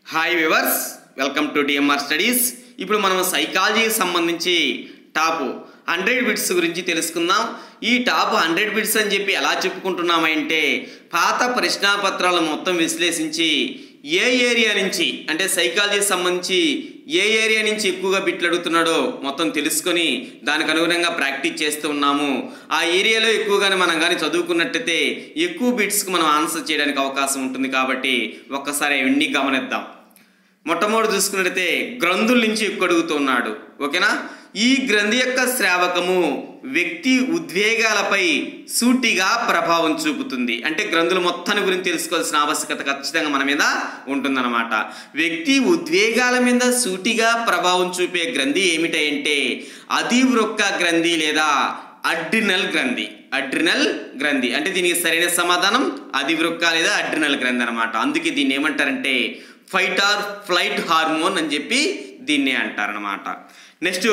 hi viewers welcome to DMR studies ఇప్పుడు మనం సైకాలజీకి సంబంధించి టాప్ హండ్రెడ్ బిట్స్ గురించి తెలుసుకుందాం ఈ టాప్ హండ్రెడ్ బిట్స్ అని చెప్పి ఎలా చెప్పుకుంటున్నామంటే పాత ప్రశ్నాపత్రాలు మొత్తం విశ్లేషించి ఏ ఏరియా నుంచి అంటే సైకాలజీకి సంబంధించి ఏ ఏరియా నుంచి ఎక్కువగా బిట్లు అడుగుతున్నాడో మొత్తం తెలుసుకొని దానికి అనుగుణంగా ప్రాక్టీస్ చేస్తూ ఉన్నాము ఆ ఏరియాలో ఎక్కువగానే మనం కానీ చదువుకున్నట్టయితే ఎక్కువ బిట్స్కి మనం ఆన్సర్ చేయడానికి అవకాశం ఉంటుంది కాబట్టి ఒక్కసారి అవన్నీ గమనిద్దాం మొట్టమొదటి చూసుకున్నట్టయితే గ్రంథుల నుంచి ఎక్కువ అడుగుతున్నాడు ఓకేనా ఈ గ్రంథి యొక్క శ్రావకము వ్యక్తి ఉద్వేగాలపై సూటిగా ప్రభావం చూపుతుంది అంటే గ్రంథుల మొత్తాన్ని గురించి తెలుసుకోవాల్సిన ఆవశ్యకత ఖచ్చితంగా మన మీద ఉంటుందన్నమాట వ్యక్తి ఉద్వేగాల మీద సూటిగా ప్రభావం చూపే గ్రంథి ఏమిటంటే అధివృక్క గ్రంథి లేదా అడ్రినల్ గ్రంథి అడ్రినల్ గ్రంథి అంటే దీనికి సరైన సమాధానం అధివృక్క లేదా అడ్రినల్ గ్రంథి అనమాట అందుకే దీన్ని ఏమంటారంటే ఫైట్ ఆర్ ఫ్లైట్ హార్మోన్ అని చెప్పి దీన్నే అంటారనమాట నెక్స్ట్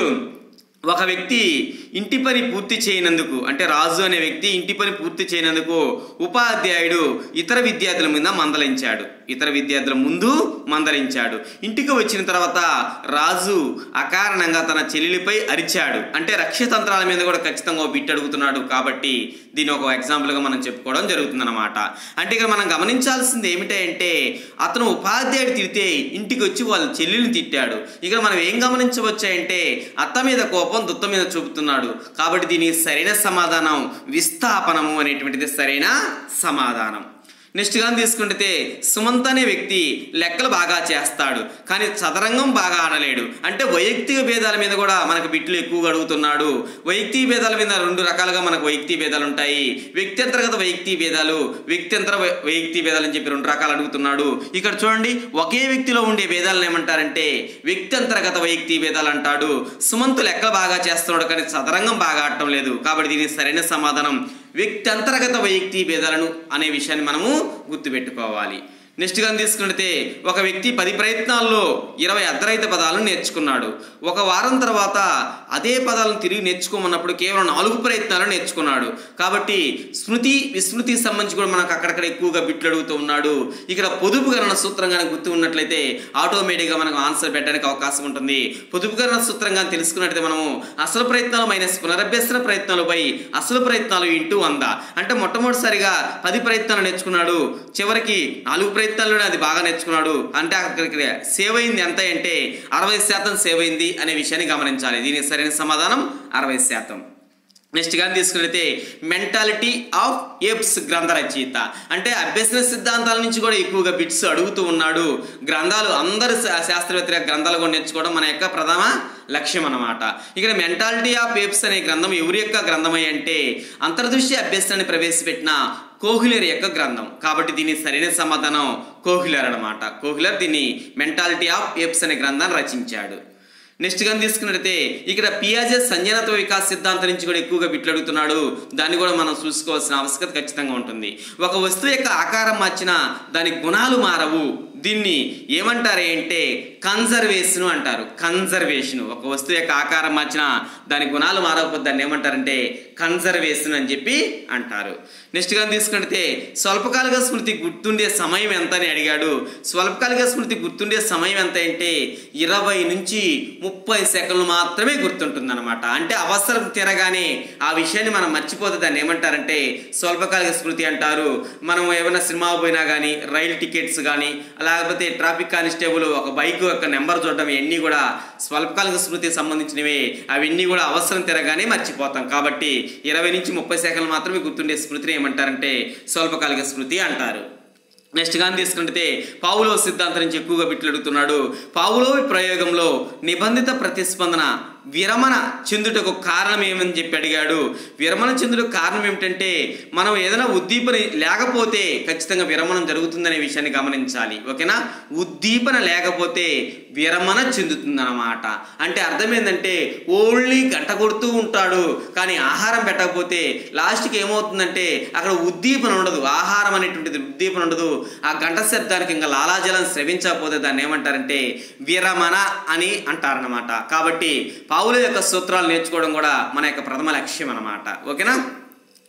ఒక వ్యక్తి ఇంటి పని పూర్తి చేయనందుకు అంటే రాజు అనే వ్యక్తి ఇంటి పని పూర్తి చేయనందుకు ఉపాధ్యాయుడు ఇతర విద్యార్థుల మీద మందలించాడు ఇతర విద్యార్థుల ముందు మందలించాడు ఇంటికి వచ్చిన తర్వాత రాజు అకారణంగా తన చెల్లెలిపై అరిచాడు అంటే రక్షతంత్రాల మీద కూడా ఖచ్చితంగా ఓ బిట్ అడుగుతున్నాడు కాబట్టి దీని ఒక ఎగ్జాంపుల్గా మనం చెప్పుకోవడం జరుగుతుందన్నమాట అంటే ఇక్కడ మనం గమనించాల్సింది ఏమిటంటే అతను ఉపాధ్యాయుడు తిడితే ఇంటికి వచ్చి వాళ్ళ చెల్లెల్ని తిట్టాడు ఇక్కడ మనం ఏం గమనించవచ్చు అంటే అత్త మీద కోపం దుత్త మీద చూపుతున్నాడు కాబట్టి దీనికి సరైన సమాధానం విస్థాపనము అనేటువంటిది సరైన సమాధానం నెక్స్ట్ కానీ తీసుకుంటే సుమంత్ అనే వ్యక్తి లెక్కలు బాగా చేస్తాడు కానీ చదరంగం బాగా ఆడలేడు అంటే వైయక్తిక భేదాల మీద కూడా మనకు బిట్లు ఎక్కువగా అడుగుతున్నాడు వైయక్తిక భేదాల మీద రెండు రకాలుగా మనకు వైయక్తిక భేదాలు ఉంటాయి వ్యక్త్యంతర్గత వైయక్తిక భేదాలు వ్యక్త్యంతర వై- వైయక్తిక భేదాలు అని చెప్పి రెండు రకాలు అడుగుతున్నాడు ఇక్కడ చూడండి ఒకే వ్యక్తిలో ఉండే భేదాలను ఏమంటారంటే వ్యక్త్యంతర్గత వైయక్తిక భేదాలు అంటాడు సుమంత్ లెక్కలు బాగా చేస్తున్నాడు కానీ చదరంగం బాగా ఆడటం లేదు కాబట్టి దీనికి సరైన సమాధానం వ్యక్తి అంతర్గత వైయక్తి భేదాలను అనే విషయాన్ని మనము గుర్తుపెట్టుకోవాలి నెక్స్ట్ కానీ తీసుకుంటే ఒక వ్యక్తి పది ప్రయత్నాల్లో ఇరవై అర్ధరహిత పదాలను నేర్చుకున్నాడు ఒక వారం తర్వాత అదే పదాలను తిరిగి నేర్చుకోమన్నప్పుడు కేవలం నాలుగు ప్రయత్నాలు నేర్చుకున్నాడు కాబట్టి స్మృతి విస్మృతికి సంబంధించి కూడా మనకు అక్కడక్కడ ఎక్కువగా బిట్లు అడుగుతూ ఉన్నాడు ఇక్కడ పొదుపు గణన సూత్రం కానీ గుర్తు ఉన్నట్లయితే ఆటోమేటిక్గా మనకు ఆన్సర్ పెట్టడానికి అవకాశం ఉంటుంది పొదుపు గణన సూత్రం కానీ తెలుసుకున్నట్లయితే మనము అసలు ప్రయత్నాలు మైనస్ పునరభ్యసన ప్రయత్నాలపై అసలు ప్రయత్నాలు ఇంటూ వంద అంటే మొట్టమొదటిసారిగా పది ప్రయత్నాలు నేర్చుకున్నాడు చివరికి నాలుగు ప్రయత్నాల్లోనే అది బాగా నేర్చుకున్నాడు అంటే అక్కడికి సేవ్ అయింది ఎంత అంటే అరవై శాతం సేవ్ అయింది అనే విషయాన్ని గమనించాలి దీనికి సరైన సమాధానం అరవై శాతం నెక్స్ట్ కానీ తీసుకున్నట్లయితే మెంటాలిటీ ఆఫ్ ఎప్స్ గ్రంథ రచయిత అంటే అభ్యసన సిద్ధాంతాల నుంచి కూడా ఎక్కువగా బిట్స్ అడుగుతూ ఉన్నాడు గ్రంథాలు అందరు శా- శాస్త్రవేత్తల గ్రంథాలు కూడా నేర్చుకోవడం మన యొక్క ప్రధాన లక్ష్యం అన్నమాట ఇక్కడ మెంటాలిటీ ఆఫ్ ఎప్స్ అనే గ్రంథం ఎవరి యొక్క గ్రంథమై అంటే అంతర్దృష్టి అభ్యసనాన్ని ప్రవేశపెట్టిన కోహ్లర్ యొక్క గ్రంథం కాబట్టి దీని సరైన సమాధానం కోహ్లర్ అన్నమాట కోహ్లర్ దీన్ని మెంటాలిటీ ఆఫ్ ఎప్స్ అనే గ్రంథాన్ని రచించాడు నెక్స్ట్ కానీ తీసుకున్నట్టయితే ఇక్కడ పియాజే సంజనత్వ వికాస్ సిద్ధాంతం నుంచి కూడా ఎక్కువగా బిట్లు అడుగుతున్నాడు దాన్ని కూడా మనం చూసుకోవాల్సిన ఆవశ్యకత ఖచ్చితంగా ఉంటుంది ఒక వస్తువు యొక్క ఆకారం మార్చినా దాని గుణాలు మారవు దీన్ని ఏమంటారు అంటే కన్జర్వేషన్ అంటారు కన్జర్వేషన్ ఒక వస్తువు యొక్క ఆకారం మార్చినా దాని గుణాలు మారకపోతే దాన్ని ఏమంటారంటే కన్జర్వేషన్ అని చెప్పి అంటారు నెక్స్ట్ కానీ తీసుకుంటే స్వల్పకాలిక స్మృతి గుర్తుండే సమయం ఎంత అని అడిగాడు స్వల్పకాలిక స్మృతి గుర్తుండే సమయం ఎంత అంటే ఇరవై నుంచి ముప్పై సెకండ్లు మాత్రమే గుర్తుంటుందన్నమాట అంటే అవసరం తిరగానే ఆ విషయాన్ని మనం మర్చిపోతే దాన్ని ఏమంటారంటే స్వల్పకాలిక స్మృతి అంటారు మనం ఏమైనా సినిమా పోయినా కానీ రైలు టికెట్స్ కానీ లేకపోతే ట్రాఫిక్ కానిస్టేబుల్ ఒక బైక్ యొక్క నెంబర్ చూడడం ఇవన్నీ కూడా స్వల్పకాలిక స్మృతికి సంబంధించినవి అవన్నీ కూడా అవసరం తిరగానే మర్చిపోతాం కాబట్టి ఇరవై నుంచి ముప్పై సెకండ్లు మాత్రమే గుర్తుండే స్మృతిని ఏమంటారంటే స్వల్పకాలిక స్మృతి అంటారు నెక్స్ట్ కానీ తీసుకుంటే పావులో సిద్ధాంతం నుంచి ఎక్కువగా బిట్లు అడుగుతున్నాడు పావులో ప్రయోగంలో నిబంధిత ప్రతిస్పందన విరమణ చెందుటకు కారణం ఏమని చెప్పి అడిగాడు విరమణ చెందుటకు కారణం ఏమిటంటే మనం ఏదైనా ఉద్దీపన లేకపోతే ఖచ్చితంగా విరమణం జరుగుతుందనే విషయాన్ని గమనించాలి ఓకేనా ఉద్దీపన లేకపోతే విరమణ చెందుతుందన్నమాట అంటే అర్థం ఏంటంటే ఓన్లీ గంట కొడుతూ ఉంటాడు కానీ ఆహారం పెట్టకపోతే లాస్ట్కి ఏమవుతుందంటే అక్కడ ఉద్దీపన ఉండదు ఆహారం అనేటువంటిది ఉద్దీపన ఉండదు ఆ గంట శబ్దానికి ఇంకా లాలాజలం స్రవించకపోతే దాన్ని ఏమంటారంటే విరమణ అని అంటారనమాట కాబట్టి పావుల యొక్క సూత్రాలు నేర్చుకోవడం కూడా మన యొక్క ప్రథమ లక్ష్యం అన్నమాట ఓకేనా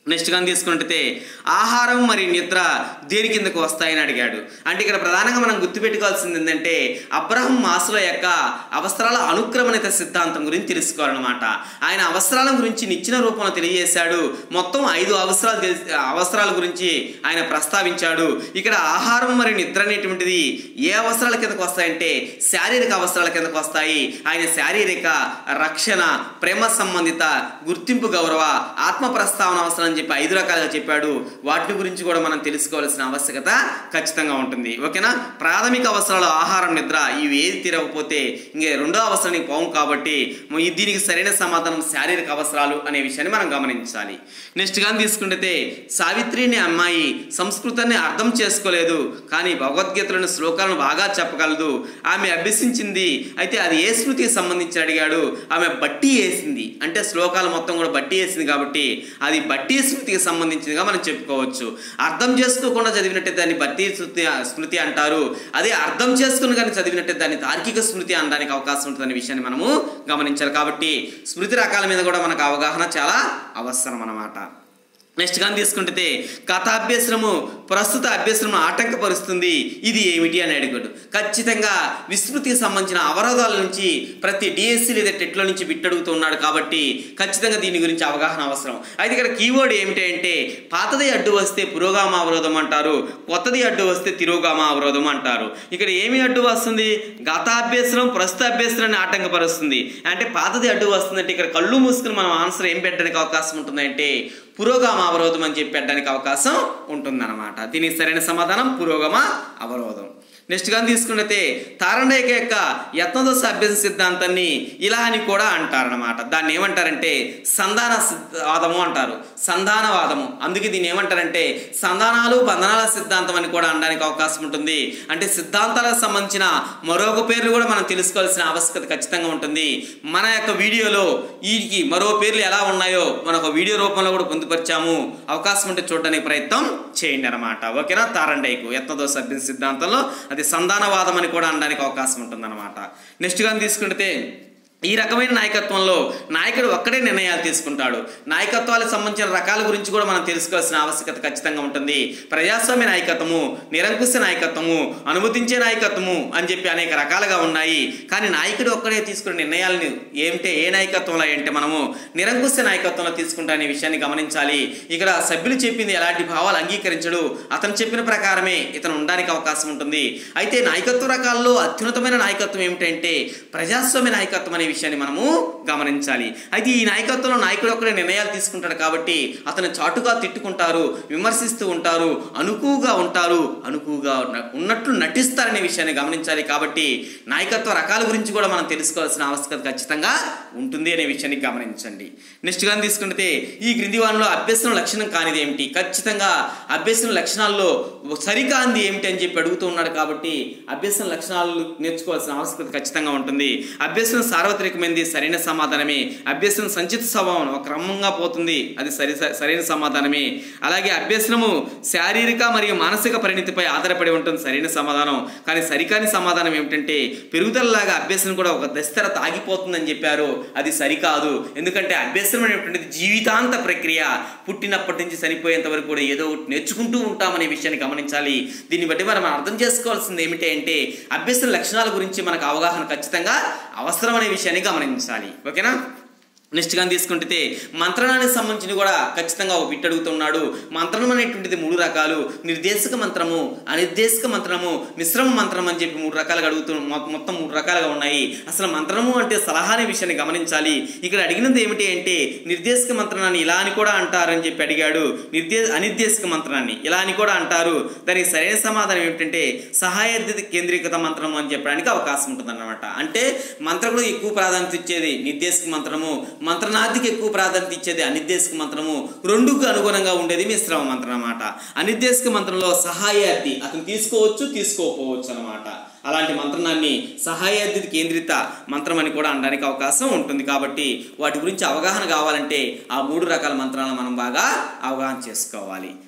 నెక్స్ట్ కానీ తీసుకుంటే ఆహారం మరియు నిద్ర దేని కిందకు వస్తాయని అడిగాడు అంటే ఇక్కడ ప్రధానంగా మనం గుర్తుపెట్టుకోవాల్సింది ఏంటంటే అబ్రహం మాసుల యొక్క అవసరాల అనుక్రమణిత సిద్ధాంతం గురించి తెలుసుకోవాలన్నమాట ఆయన అవసరాల గురించి నిచ్చిన రూపంలో తెలియజేశాడు మొత్తం ఐదు అవసరాలు తెలిసి అవసరాల గురించి ఆయన ప్రస్తావించాడు ఇక్కడ ఆహారం మరియు నిద్ర అనేటువంటిది ఏ అవసరాల కిందకు వస్తాయంటే శారీరక అవసరాల కిందకు వస్తాయి ఆయన శారీరక రక్షణ ప్రేమ సంబంధిత గుర్తింపు గౌరవ ఆత్మ ప్రస్తావన అవసరం అని చెప్పి ఐదు రకాలుగా చెప్పాడు వాటి గురించి కూడా మనం తెలుసుకోవాల్సిన ఆవశ్యకత ఖచ్చితంగా ఉంటుంది ఓకేనా ప్రాథమిక అవసరాలు ఆహారం నిద్ర ఇవి ఏది తీరకపోతే ఇంకే రెండో అవసరానికి పోం కాబట్టి ఈ దీనికి సరైన సమాధానం శారీరక అవసరాలు అనే విషయాన్ని మనం గమనించాలి నెక్స్ట్ కానీ తీసుకుంటే సావిత్రిని అమ్మాయి సంస్కృతాన్ని అర్థం చేసుకోలేదు కానీ భగవద్గీతలోని శ్లోకాలను బాగా చెప్పగలదు ఆమె అభ్యసించింది అయితే అది ఏ స్మృతికి సంబంధించి అడిగాడు ఆమె బట్టి వేసింది అంటే శ్లోకాలు మొత్తం కూడా బట్టి వేసింది కాబట్టి అది బట్టి స్మృతికి సంబంధించిందిగా మనం చెప్పుకోవచ్చు అర్థం చేసుకోకుండా చదివినట్టే దాన్ని బట్టి స్మృతి స్మృతి అంటారు అదే అర్థం చేసుకుని కానీ చదివినట్టే దాన్ని తార్కిక స్మృతి అనడానికి అవకాశం ఉంటుందనే విషయాన్ని మనము గమనించాలి కాబట్టి స్మృతి రకాల మీద కూడా మనకు అవగాహన చాలా అవసరం అన్నమాట నెక్స్ట్ కానీ తీసుకుంటే కథ అభ్యసనము ప్రస్తుత అభ్యసనము ఆటంకపరుస్తుంది ఇది ఏమిటి అని అడిగాడు ఖచ్చితంగా విస్మృతికి సంబంధించిన అవరోధాల నుంచి ప్రతి డిఎస్సి లేదా టెట్లో నుంచి బిట్టడుగుతున్నాడు కాబట్టి ఖచ్చితంగా దీని గురించి అవగాహన అవసరం అయితే ఇక్కడ కీవర్డ్ ఏమిటి అంటే పాతది అడ్డు వస్తే పురోగామ అవరోధం అంటారు కొత్తది అడ్డు వస్తే తిరోగామ అవరోధం అంటారు ఇక్కడ ఏమి అడ్డు వస్తుంది గత అభ్యసనం ప్రస్తుత అభ్యసనాన్ని ఆటంకపరుస్తుంది అంటే పాతది అడ్డు వస్తుందంటే ఇక్కడ కళ్ళు మూసుకుని మనం ఆన్సర్ ఏం పెట్టడానికి అవకాశం ఉంటుందంటే పురోగమ అవరోధం అని చెప్పి పెట్టడానికి అవకాశం ఉంటుందన్నమాట దీనికి సరైన సమాధానం పురోగమ అవరోధం నెక్స్ట్ కానీ తీసుకుంటే తారండేక యొక్క యత్నదోష అభ్యసన సిద్ధాంతాన్ని ఇలా అని కూడా అంటారనమాట దాన్ని ఏమంటారంటే సంధాన వాదము అంటారు సంధానవాదము అందుకే దీన్ని ఏమంటారంటే సంధానాలు బంధనాల సిద్ధాంతం అని కూడా అనడానికి అవకాశం ఉంటుంది అంటే సిద్ధాంతాలకు సంబంధించిన మరొక పేర్లు కూడా మనం తెలుసుకోవాల్సిన ఆవశ్యకత ఖచ్చితంగా ఉంటుంది మన యొక్క వీడియోలో వీటికి మరో పేర్లు ఎలా ఉన్నాయో మన ఒక వీడియో రూపంలో కూడా పొందుపరిచాము అవకాశం ఉంటే చూడడానికి ప్రయత్నం చేయండి అనమాట ఓకేనా తారండైకు యత్నదోష అభ్యసన సిద్ధాంతంలో అది సంధానవాదం అని కూడా అనడానికి అవకాశం ఉంటుందన్నమాట నెక్స్ట్ కానీ తీసుకుంటే ఈ రకమైన నాయకత్వంలో నాయకుడు ఒక్కడే నిర్ణయాలు తీసుకుంటాడు నాయకత్వాలకు సంబంధించిన రకాల గురించి కూడా మనం తెలుసుకోవాల్సిన ఆవశ్యకత ఖచ్చితంగా ఉంటుంది ప్రజాస్వామ్య నాయకత్వము నిరంకుశ నాయకత్వము అనుమతించే నాయకత్వము అని చెప్పి అనేక రకాలుగా ఉన్నాయి కానీ నాయకుడు ఒక్కడే తీసుకునే నిర్ణయాలను ఏమిటే ఏ నాయకత్వంలో అంటే మనము నిరంకుశ నాయకత్వంలో తీసుకుంటా అనే విషయాన్ని గమనించాలి ఇక్కడ సభ్యులు చెప్పింది ఎలాంటి భావాలు అంగీకరించడు అతను చెప్పిన ప్రకారమే ఇతను ఉండడానికి అవకాశం ఉంటుంది అయితే నాయకత్వ రకాల్లో అత్యున్నతమైన నాయకత్వం ఏమిటంటే ప్రజాస్వామ్య నాయకత్వం అనే విషయాన్ని మనము గమనించాలి అయితే ఈ నాయకత్వంలో నాయకుడు ఒక్కడే నిర్ణయాలు తీసుకుంటాడు కాబట్టి అతను చాటుగా తిట్టుకుంటారు విమర్శిస్తూ ఉంటారు అనుకువగా ఉంటారు అనుకువగా ఉన్న- ఉన్నట్లు నటిస్తారనే విషయాన్ని గమనించాలి కాబట్టి నాయకత్వ రకాల గురించి కూడా మనం తెలుసుకోవాల్సిన ఆవశ్యకత ఖచ్చితంగా ఉంటుంది అనే విషయాన్ని గమనించండి నెక్స్ట్ కానీ తీసుకుంటే ఈ క్రింది వారంలో అభ్యసన లక్షణం కానిది ఏమిటి ఖచ్చితంగా అభ్యసన లక్షణాల్లో సరికాంది ఏమిటి అని చెప్పి అడుగుతూ ఉన్నాడు కాబట్టి అభ్యసన లక్షణాలు నేర్చుకోవాల్సిన ఆవశ్యకత ఖచ్చితంగా ఉంటుంది అభ్యసన సార్వత్రికమైనది సరైన సమాధానమే అభ్యసనం సంచిత స్వభావం ఒక క్రమంగా పోతుంది అది సరి సరైన సమాధానమే అలాగే అభ్యసనము శారీరక మరియు మానసిక పరిణితిపై ఆధారపడి ఉంటుంది సరైన సమాధానం కానీ సరికాని సమాధానం ఏమిటంటే పెరుగుదలలాగా అభ్యసనం కూడా ఒక దస్తర తాగిపోతుందని చెప్పారు అది సరికాదు ఎందుకంటే అభ్యసనం అనేటువంటిది జీవితాంత ప్రక్రియ పుట్టినప్పటి నుంచి చనిపోయేంత వరకు కూడా ఏదో ఒకటి నేర్చుకుంటూ ఉంటామనే విషయాన్ని గమనించాలి దీన్ని బట్టి మనం అర్థం చేసుకోవాల్సింది ఏమిటి అంటే అభ్యసన లక్షణాల గురించి మనకు అవగాహన ఖచ్చితంగా అవసరం అనే విషయాన్ని గమనించాలి ఓకేనా నెక్స్ట్ కానీ తీసుకుంటే మంత్రణానికి సంబంధించి కూడా ఖచ్చితంగా ఒక బిట్ అడుగుతున్నాడు మంత్రణం అనేటువంటిది మూడు రకాలు నిర్దేశక మంత్రము అనిర్దేశక మంత్రము మిశ్రమ మంత్రం అని చెప్పి మూడు రకాలుగా అడుగుతూ మొ- మొత్తం మూడు రకాలుగా ఉన్నాయి అసలు మంత్రము అంటే సలహా అనే విషయాన్ని గమనించాలి ఇక్కడ అడిగినది ఏమిటి అంటే నిర్దేశక మంత్రాన్ని ఇలా అని కూడా అంటారని చెప్పి అడిగాడు నిర్దే అనిర్దేశక మంత్రాన్ని ఇలా అని కూడా అంటారు దానికి సరైన సమాధానం ఏమిటంటే సహాయ కేంద్రీకృత మంత్రము అని చెప్పడానికి అవకాశం ఉంటుంది అంటే మంత్రకుడు ఎక్కువ ప్రాధాన్యత ఇచ్చేది నిర్దేశక మంత్రము మంత్రనాథికి ఎక్కువ ప్రాధాన్యత ఇచ్చేది అనిర్దేశక మంత్రము రెండుకు అనుగుణంగా ఉండేది మిశ్రమ మంత్రం అన్నమాట అనిర్దేశక మంత్రంలో సహాయార్థి అతను తీసుకోవచ్చు తీసుకోకపోవచ్చు అన్నమాట అలాంటి మంత్రాన్ని సహాయార్థి కేంద్రిత మంత్రం అని కూడా అనడానికి అవకాశం ఉంటుంది కాబట్టి వాటి గురించి అవగాహన కావాలంటే ఆ మూడు రకాల మంత్రాలను మనం బాగా అవగాహన చేసుకోవాలి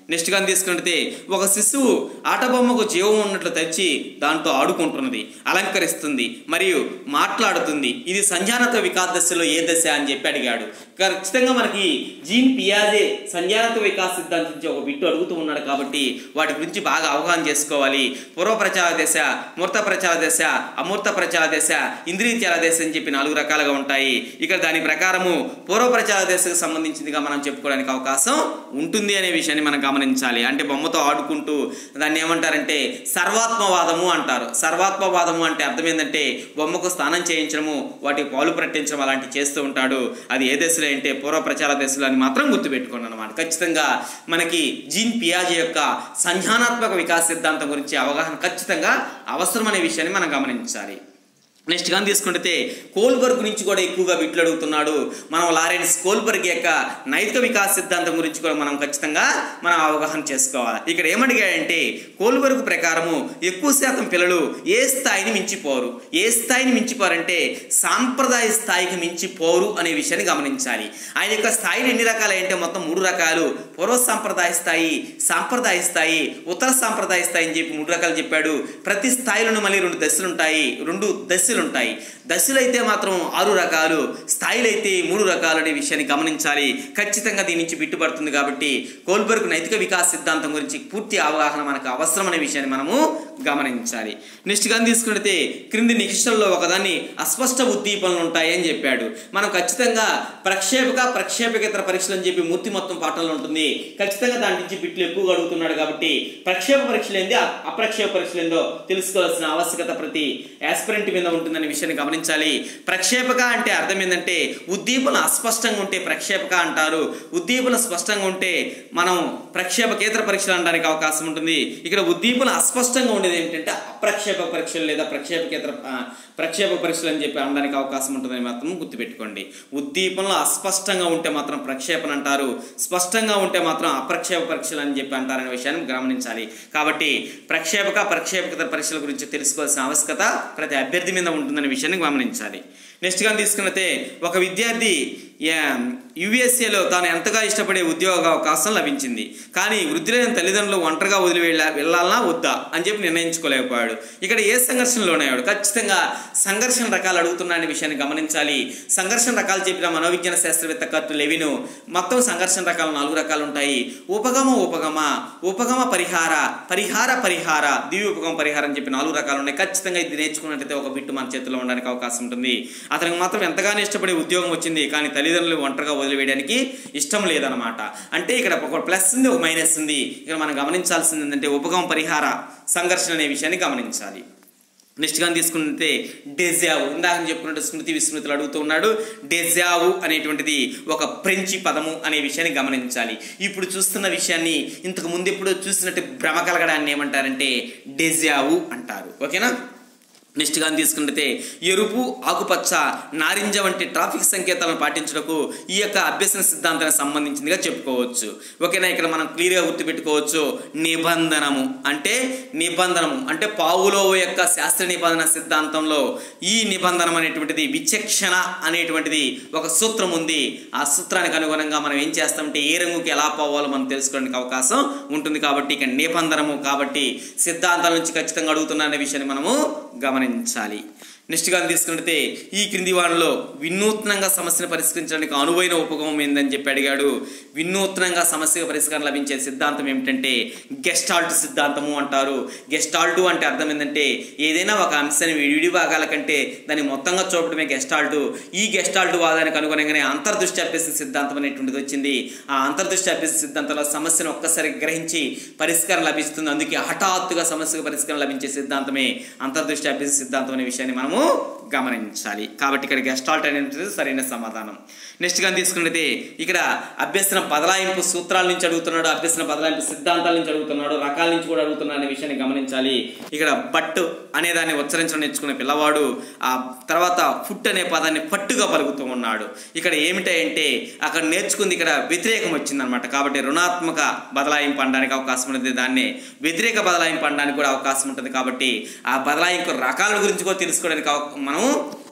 నెక్స్ట్ కానీ తీసుకుంటే ఒక శిశువు ఆట బొమ్మకు జీవం ఉన్నట్లు తెచ్చి దాంతో ఆడుకుంటున్నది అలంకరిస్తుంది మరియు మాట్లాడుతుంది ఇది సంజానత వికాస్ దశలో ఏ దశ అని చెప్పి అడిగాడు ఖచ్చితంగా మనకి జీన్ పియాజే సంజానత వికాస్ సిద్ధాంతం నుంచి ఒక బిట్టు అడుగుతూ ఉన్నాడు కాబట్టి వాటి గురించి బాగా అవగాహన చేసుకోవాలి పూర్వ ప్రచార దశ మూర్త ప్రచార దశ అమూర్త ప్రచార దశ ఇంద్రియ దశ అని చెప్పి నాలుగు రకాలుగా ఉంటాయి ఇక్కడ దాని ప్రకారము పూర్వ ప్రచార దశకు సంబంధించిందిగా మనం చెప్పుకోవడానికి అవకాశం ఉంటుంది అనే విషయాన్ని మనం గమనించాలి అంటే బొమ్మతో ఆడుకుంటూ దాన్ని ఏమంటారంటే సర్వాత్మవాదము అంటారు సర్వాత్మవాదము అంటే అర్థం ఏంటంటే బొమ్మకు స్నానం చేయించడము వాటికి పాలు పట్టించడం అలాంటివి చేస్తూ ఉంటాడు అది ఏ దశలో అంటే పూర్వ ప్రచార దశలో అని మాత్రం గుర్తుపెట్టుకోండి అనమాట ఖచ్చితంగా మనకి జీన్ పియాజే యొక్క సంధానాత్మక వికాస సిద్ధాంతం గురించి అవగాహన ఖచ్చితంగా అవసరం అనే విషయాన్ని మనం గమనించాలి నెక్స్ట్ కానీ తీసుకుంటే కోల్బర్గ్ గురించి కూడా ఎక్కువగా బిట్లు అడుగుతున్నాడు మనం లారెన్స్ కోల్బర్గ్ యొక్క నైతిక వికాస సిద్ధాంతం గురించి కూడా మనం ఖచ్చితంగా మనం అవగాహన చేసుకోవాలి ఇక్కడ ఏమడిగాడంటే కోల్బర్గ్ ప్రకారము ఎక్కువ శాతం పిల్లలు ఏ స్థాయిని మించిపోరు ఏ స్థాయిని మించిపోరంటే సాంప్రదాయ స్థాయికి మించిపోరు అనే విషయాన్ని గమనించాలి ఆయన యొక్క స్థాయిలు ఎన్ని రకాలు అంటే మొత్తం మూడు రకాలు పూర్వ సాంప్రదాయ స్థాయి సాంప్రదాయ స్థాయి ఉత్తర సాంప్రదాయ స్థాయి అని చెప్పి మూడు రకాలు చెప్పాడు ప్రతి స్థాయిలోనూ మళ్ళీ రెండు దశలు ఉంటాయి రెండు దశలు ఉంటాయి దశలు అయితే మాత్రం ఆరు రకాలు స్థాయిలు అయితే మూడు రకాలు అనే విషయాన్ని గమనించాలి ఖచ్చితంగా దీని నుంచి బిట్టుపడుతుంది కాబట్టి కోల్బర్గ్ నైతిక వికాస సిద్ధాంతం గురించి పూర్తి అవగాహన మనకు అవసరం అనే విషయాన్ని మనము గమనించాలి నెక్స్ట్ కానీ తీసుకుంటే క్రింది నిక్షల్లో ఒకదాన్ని అస్పష్ట ఉద్దీపనలు ఉంటాయి అని చెప్పాడు మనం ఖచ్చితంగా ప్రక్షేపక ప్రక్షేపకేతర పరీక్షలు అని చెప్పి మూర్తి మొత్తం పాఠంలో ఉంటుంది ఖచ్చితంగా దాని నుంచి బిట్లు ఎక్కువగా అడుగుతున్నాడు కాబట్టి ప్రక్షేప పరీక్షలు ఏంది అప్రక్షేప పరీక్షలు ఏందో తెలుసుకోవాల్సిన ఆవశ్యకత ప్రతి యాస్పిరెంట్ మీద ఉంటుందనే విషయాన్ని గమనించాలి ప్రక్షేపక అంటే అర్థం ఏంటంటే ఉద్దీపన అస్పష్టంగా ఉంటే ప్రక్షేపక అంటారు ఉద్దీపన స్పష్టంగా ఉంటే మనం ప్రక్షేపకేతర పరీక్షలు అనడానికి అవకాశం ఉంటుంది ఇక్కడ ఉద్దీపన అస్పష్టంగా ఉండేది ఏంటంటే అప్రక్షేప పరీక్షలు లేదా ప్రక్షేపకేతర ఆ, ప్రక్షేప పరీక్షలు అని చెప్పి అనడానికి అవకాశం ఉంటుందని మాత్రం గుర్తుపెట్టుకోండి ఉద్దీపనలో అస్పష్టంగా ఉంటే మాత్రం ప్రక్షేపణ అంటారు స్పష్టంగా ఉంటే మాత్రం అప్రక్షేప పరీక్షలు అని చెప్పి అంటారనే విషయాన్ని గమనించాలి కాబట్టి ప్రక్షేపక ప్రక్షేపకేతర పరీక్షల గురించి తెలుసుకోవాల్సిన ఆవశ్యకత ప్రతి అభ్యర్థి మీద ఉంటుందనే విషయాన్ని గమనించాలి నెక్స్ట్ కానీ తీసుకున్నతే ఒక విద్యార్థి యుఎస్ఏలో తాను ఎంతగా ఇష్టపడే ఉద్యోగ అవకాశం లభించింది కానీ వృద్ధి లేని తల్లిదండ్రులు ఒంటరిగా వదిలి వెళ్ళ వెళ్ళాలనా వద్దా అని చెప్పి నిర్ణయించుకోలేకపోయాడు ఇక్కడ ఏ సంఘర్షణలోనయ్యాడు ఖచ్చితంగా సంఘర్షణ రకాలు అడుగుతున్న విషయాన్ని గమనించాలి సంఘర్షణ రకాలు చెప్పిన మనోవిజ్ఞాన శాస్త్రవేత్త కర్టు లెవిను మొత్తం సంఘర్షణ రకాలు నాలుగు రకాలు ఉంటాయి ఉపగమ ఉపగమ ఉపగమ పరిహార పరిహార పరిహార దివ్య ఉపగమ పరిహారం అని చెప్పి నాలుగు రకాలు ఉన్నాయి ఖచ్చితంగా ఇది నేర్చుకున్నట్టయితే ఒక బిట్టు మన చేతిలో ఉండడానికి అవకాశం ఉంటుంది అతనికి మాత్రం ఎంతగానో ఇష్టపడే ఉద్యోగం వచ్చింది కానీ తల్లిదండ్రులు ఒంటరిగా వదిలివేయడానికి ఇష్టం లేదనమాట అంటే ఇక్కడ ఒక ప్లస్ ఉంది ఒక మైనస్ ఉంది ఇక్కడ మనం గమనించాల్సింది ఏంటంటే ఉపగమ పరిహార సంఘర్షణ అనే విషయాన్ని గమనించాలి నెక్స్ట్ కానీ తీసుకుంటే డెజావు ఇందాక నేను చెప్పుకున్నట్టు స్మృతి విస్మృతులు అడుగుతూ ఉన్నాడు డెజావు అనేటువంటిది ఒక ఫ్రెంచి పదము అనే విషయాన్ని గమనించాలి ఇప్పుడు చూస్తున్న విషయాన్ని ఇంతకు ముందు ఎప్పుడు చూసినట్టు భ్రమ కలగడాన్ని ఏమంటారంటే డెజావు అంటారు ఓకేనా నెక్స్ట్ కానీ తీసుకుంటే ఎరుపు ఆకుపచ్చ నారింజ వంటి ట్రాఫిక్ సంకేతాలను పాటించడకు ఈ యొక్క అభ్యసన సిద్ధాంతానికి సంబంధించిందిగా చెప్పుకోవచ్చు ఓకేనా ఇక్కడ మనం క్లియర్గా గుర్తుపెట్టుకోవచ్చు నిబంధనము అంటే నిబంధనము అంటే పావులో యొక్క శాస్త్ర నిబంధన సిద్ధాంతంలో ఈ నిబంధనం అనేటువంటిది విచక్షణ అనేటువంటిది ఒక సూత్రం ఉంది ఆ సూత్రానికి అనుగుణంగా మనం ఏం చేస్తామంటే ఏ రంగుకి ఎలా పోవాలో మనం తెలుసుకోవడానికి అవకాశం ఉంటుంది కాబట్టి ఇక నిబంధనము కాబట్టి సిద్ధాంతాల నుంచి ఖచ్చితంగా అడుగుతున్నా అనే విషయాన్ని మనము గమనించాలి నెక్స్ట్ కానీ తీసుకుంటే ఈ క్రింది వాటిలో వినూత్నంగా సమస్యను పరిష్కరించడానికి అనువైన ఉపగమం ఏందని చెప్పి అడిగాడు వినూత్నంగా సమస్యకు పరిష్కారం లభించే సిద్ధాంతం ఏమిటంటే గెస్టాల్ట్ సిద్ధాంతము అంటారు గెస్టాల్ట్ అంటే అర్థం ఏంటంటే ఏదైనా ఒక అంశాన్ని విడి భాగాల కంటే దాన్ని మొత్తంగా చూపడమే గెస్టాల్ట్ ఈ గెస్టాల్ట్ వాదానికి అనుగుణంగానే అంతర్దృష్టి అభ్యసన సిద్ధాంతం అనేటువంటిది వచ్చింది ఆ అంతర్దృష్టి అభ్యసన సిద్ధాంతంలో సమస్యను ఒక్కసారి గ్రహించి పరిష్కారం లభిస్తుంది అందుకే హఠాత్తుగా సమస్యకు పరిష్కారం లభించే సిద్ధాంతమే అంతర్దృష్టి అభ్యసన సిద్ధాంతం అనే విషయాన్ని మనము గమనించాలి కాబట్టి ఇక్కడ గెస్టాల్ట్ అనేది సరైన సమాధానం నెక్స్ట్ కానీ తీసుకున్నది ఇక్కడ అభ్యసన బదలాయింపు సూత్రాల నుంచి అడుగుతున్నాడు అభ్యసన బదలాయింపు సిద్ధాంతాల నుంచి అడుగుతున్నాడు రకాల నుంచి కూడా అడుగుతున్నాడు అనే విషయాన్ని గమనించాలి ఇక్కడ బట్ అనే దాన్ని ఉచ్చరించడం నేర్చుకునే పిల్లవాడు ఆ తర్వాత ఫుట్ అనే పదాన్ని పట్టుగా పలుకుతూ ఉన్నాడు ఇక్కడ ఏమిటంటే అక్కడ నేర్చుకుంది ఇక్కడ వ్యతిరేకం వచ్చిందనమాట కాబట్టి రుణాత్మక బదలాయింపు అనడానికి అవకాశం ఉంటుంది దాన్ని వ్యతిరేక బదలాయింపు అనడానికి కూడా అవకాశం ఉంటుంది కాబట్టి ఆ బదలాయింపు రకాల గురించి కూడా తెలుసుకోవడానికి అవ- మనం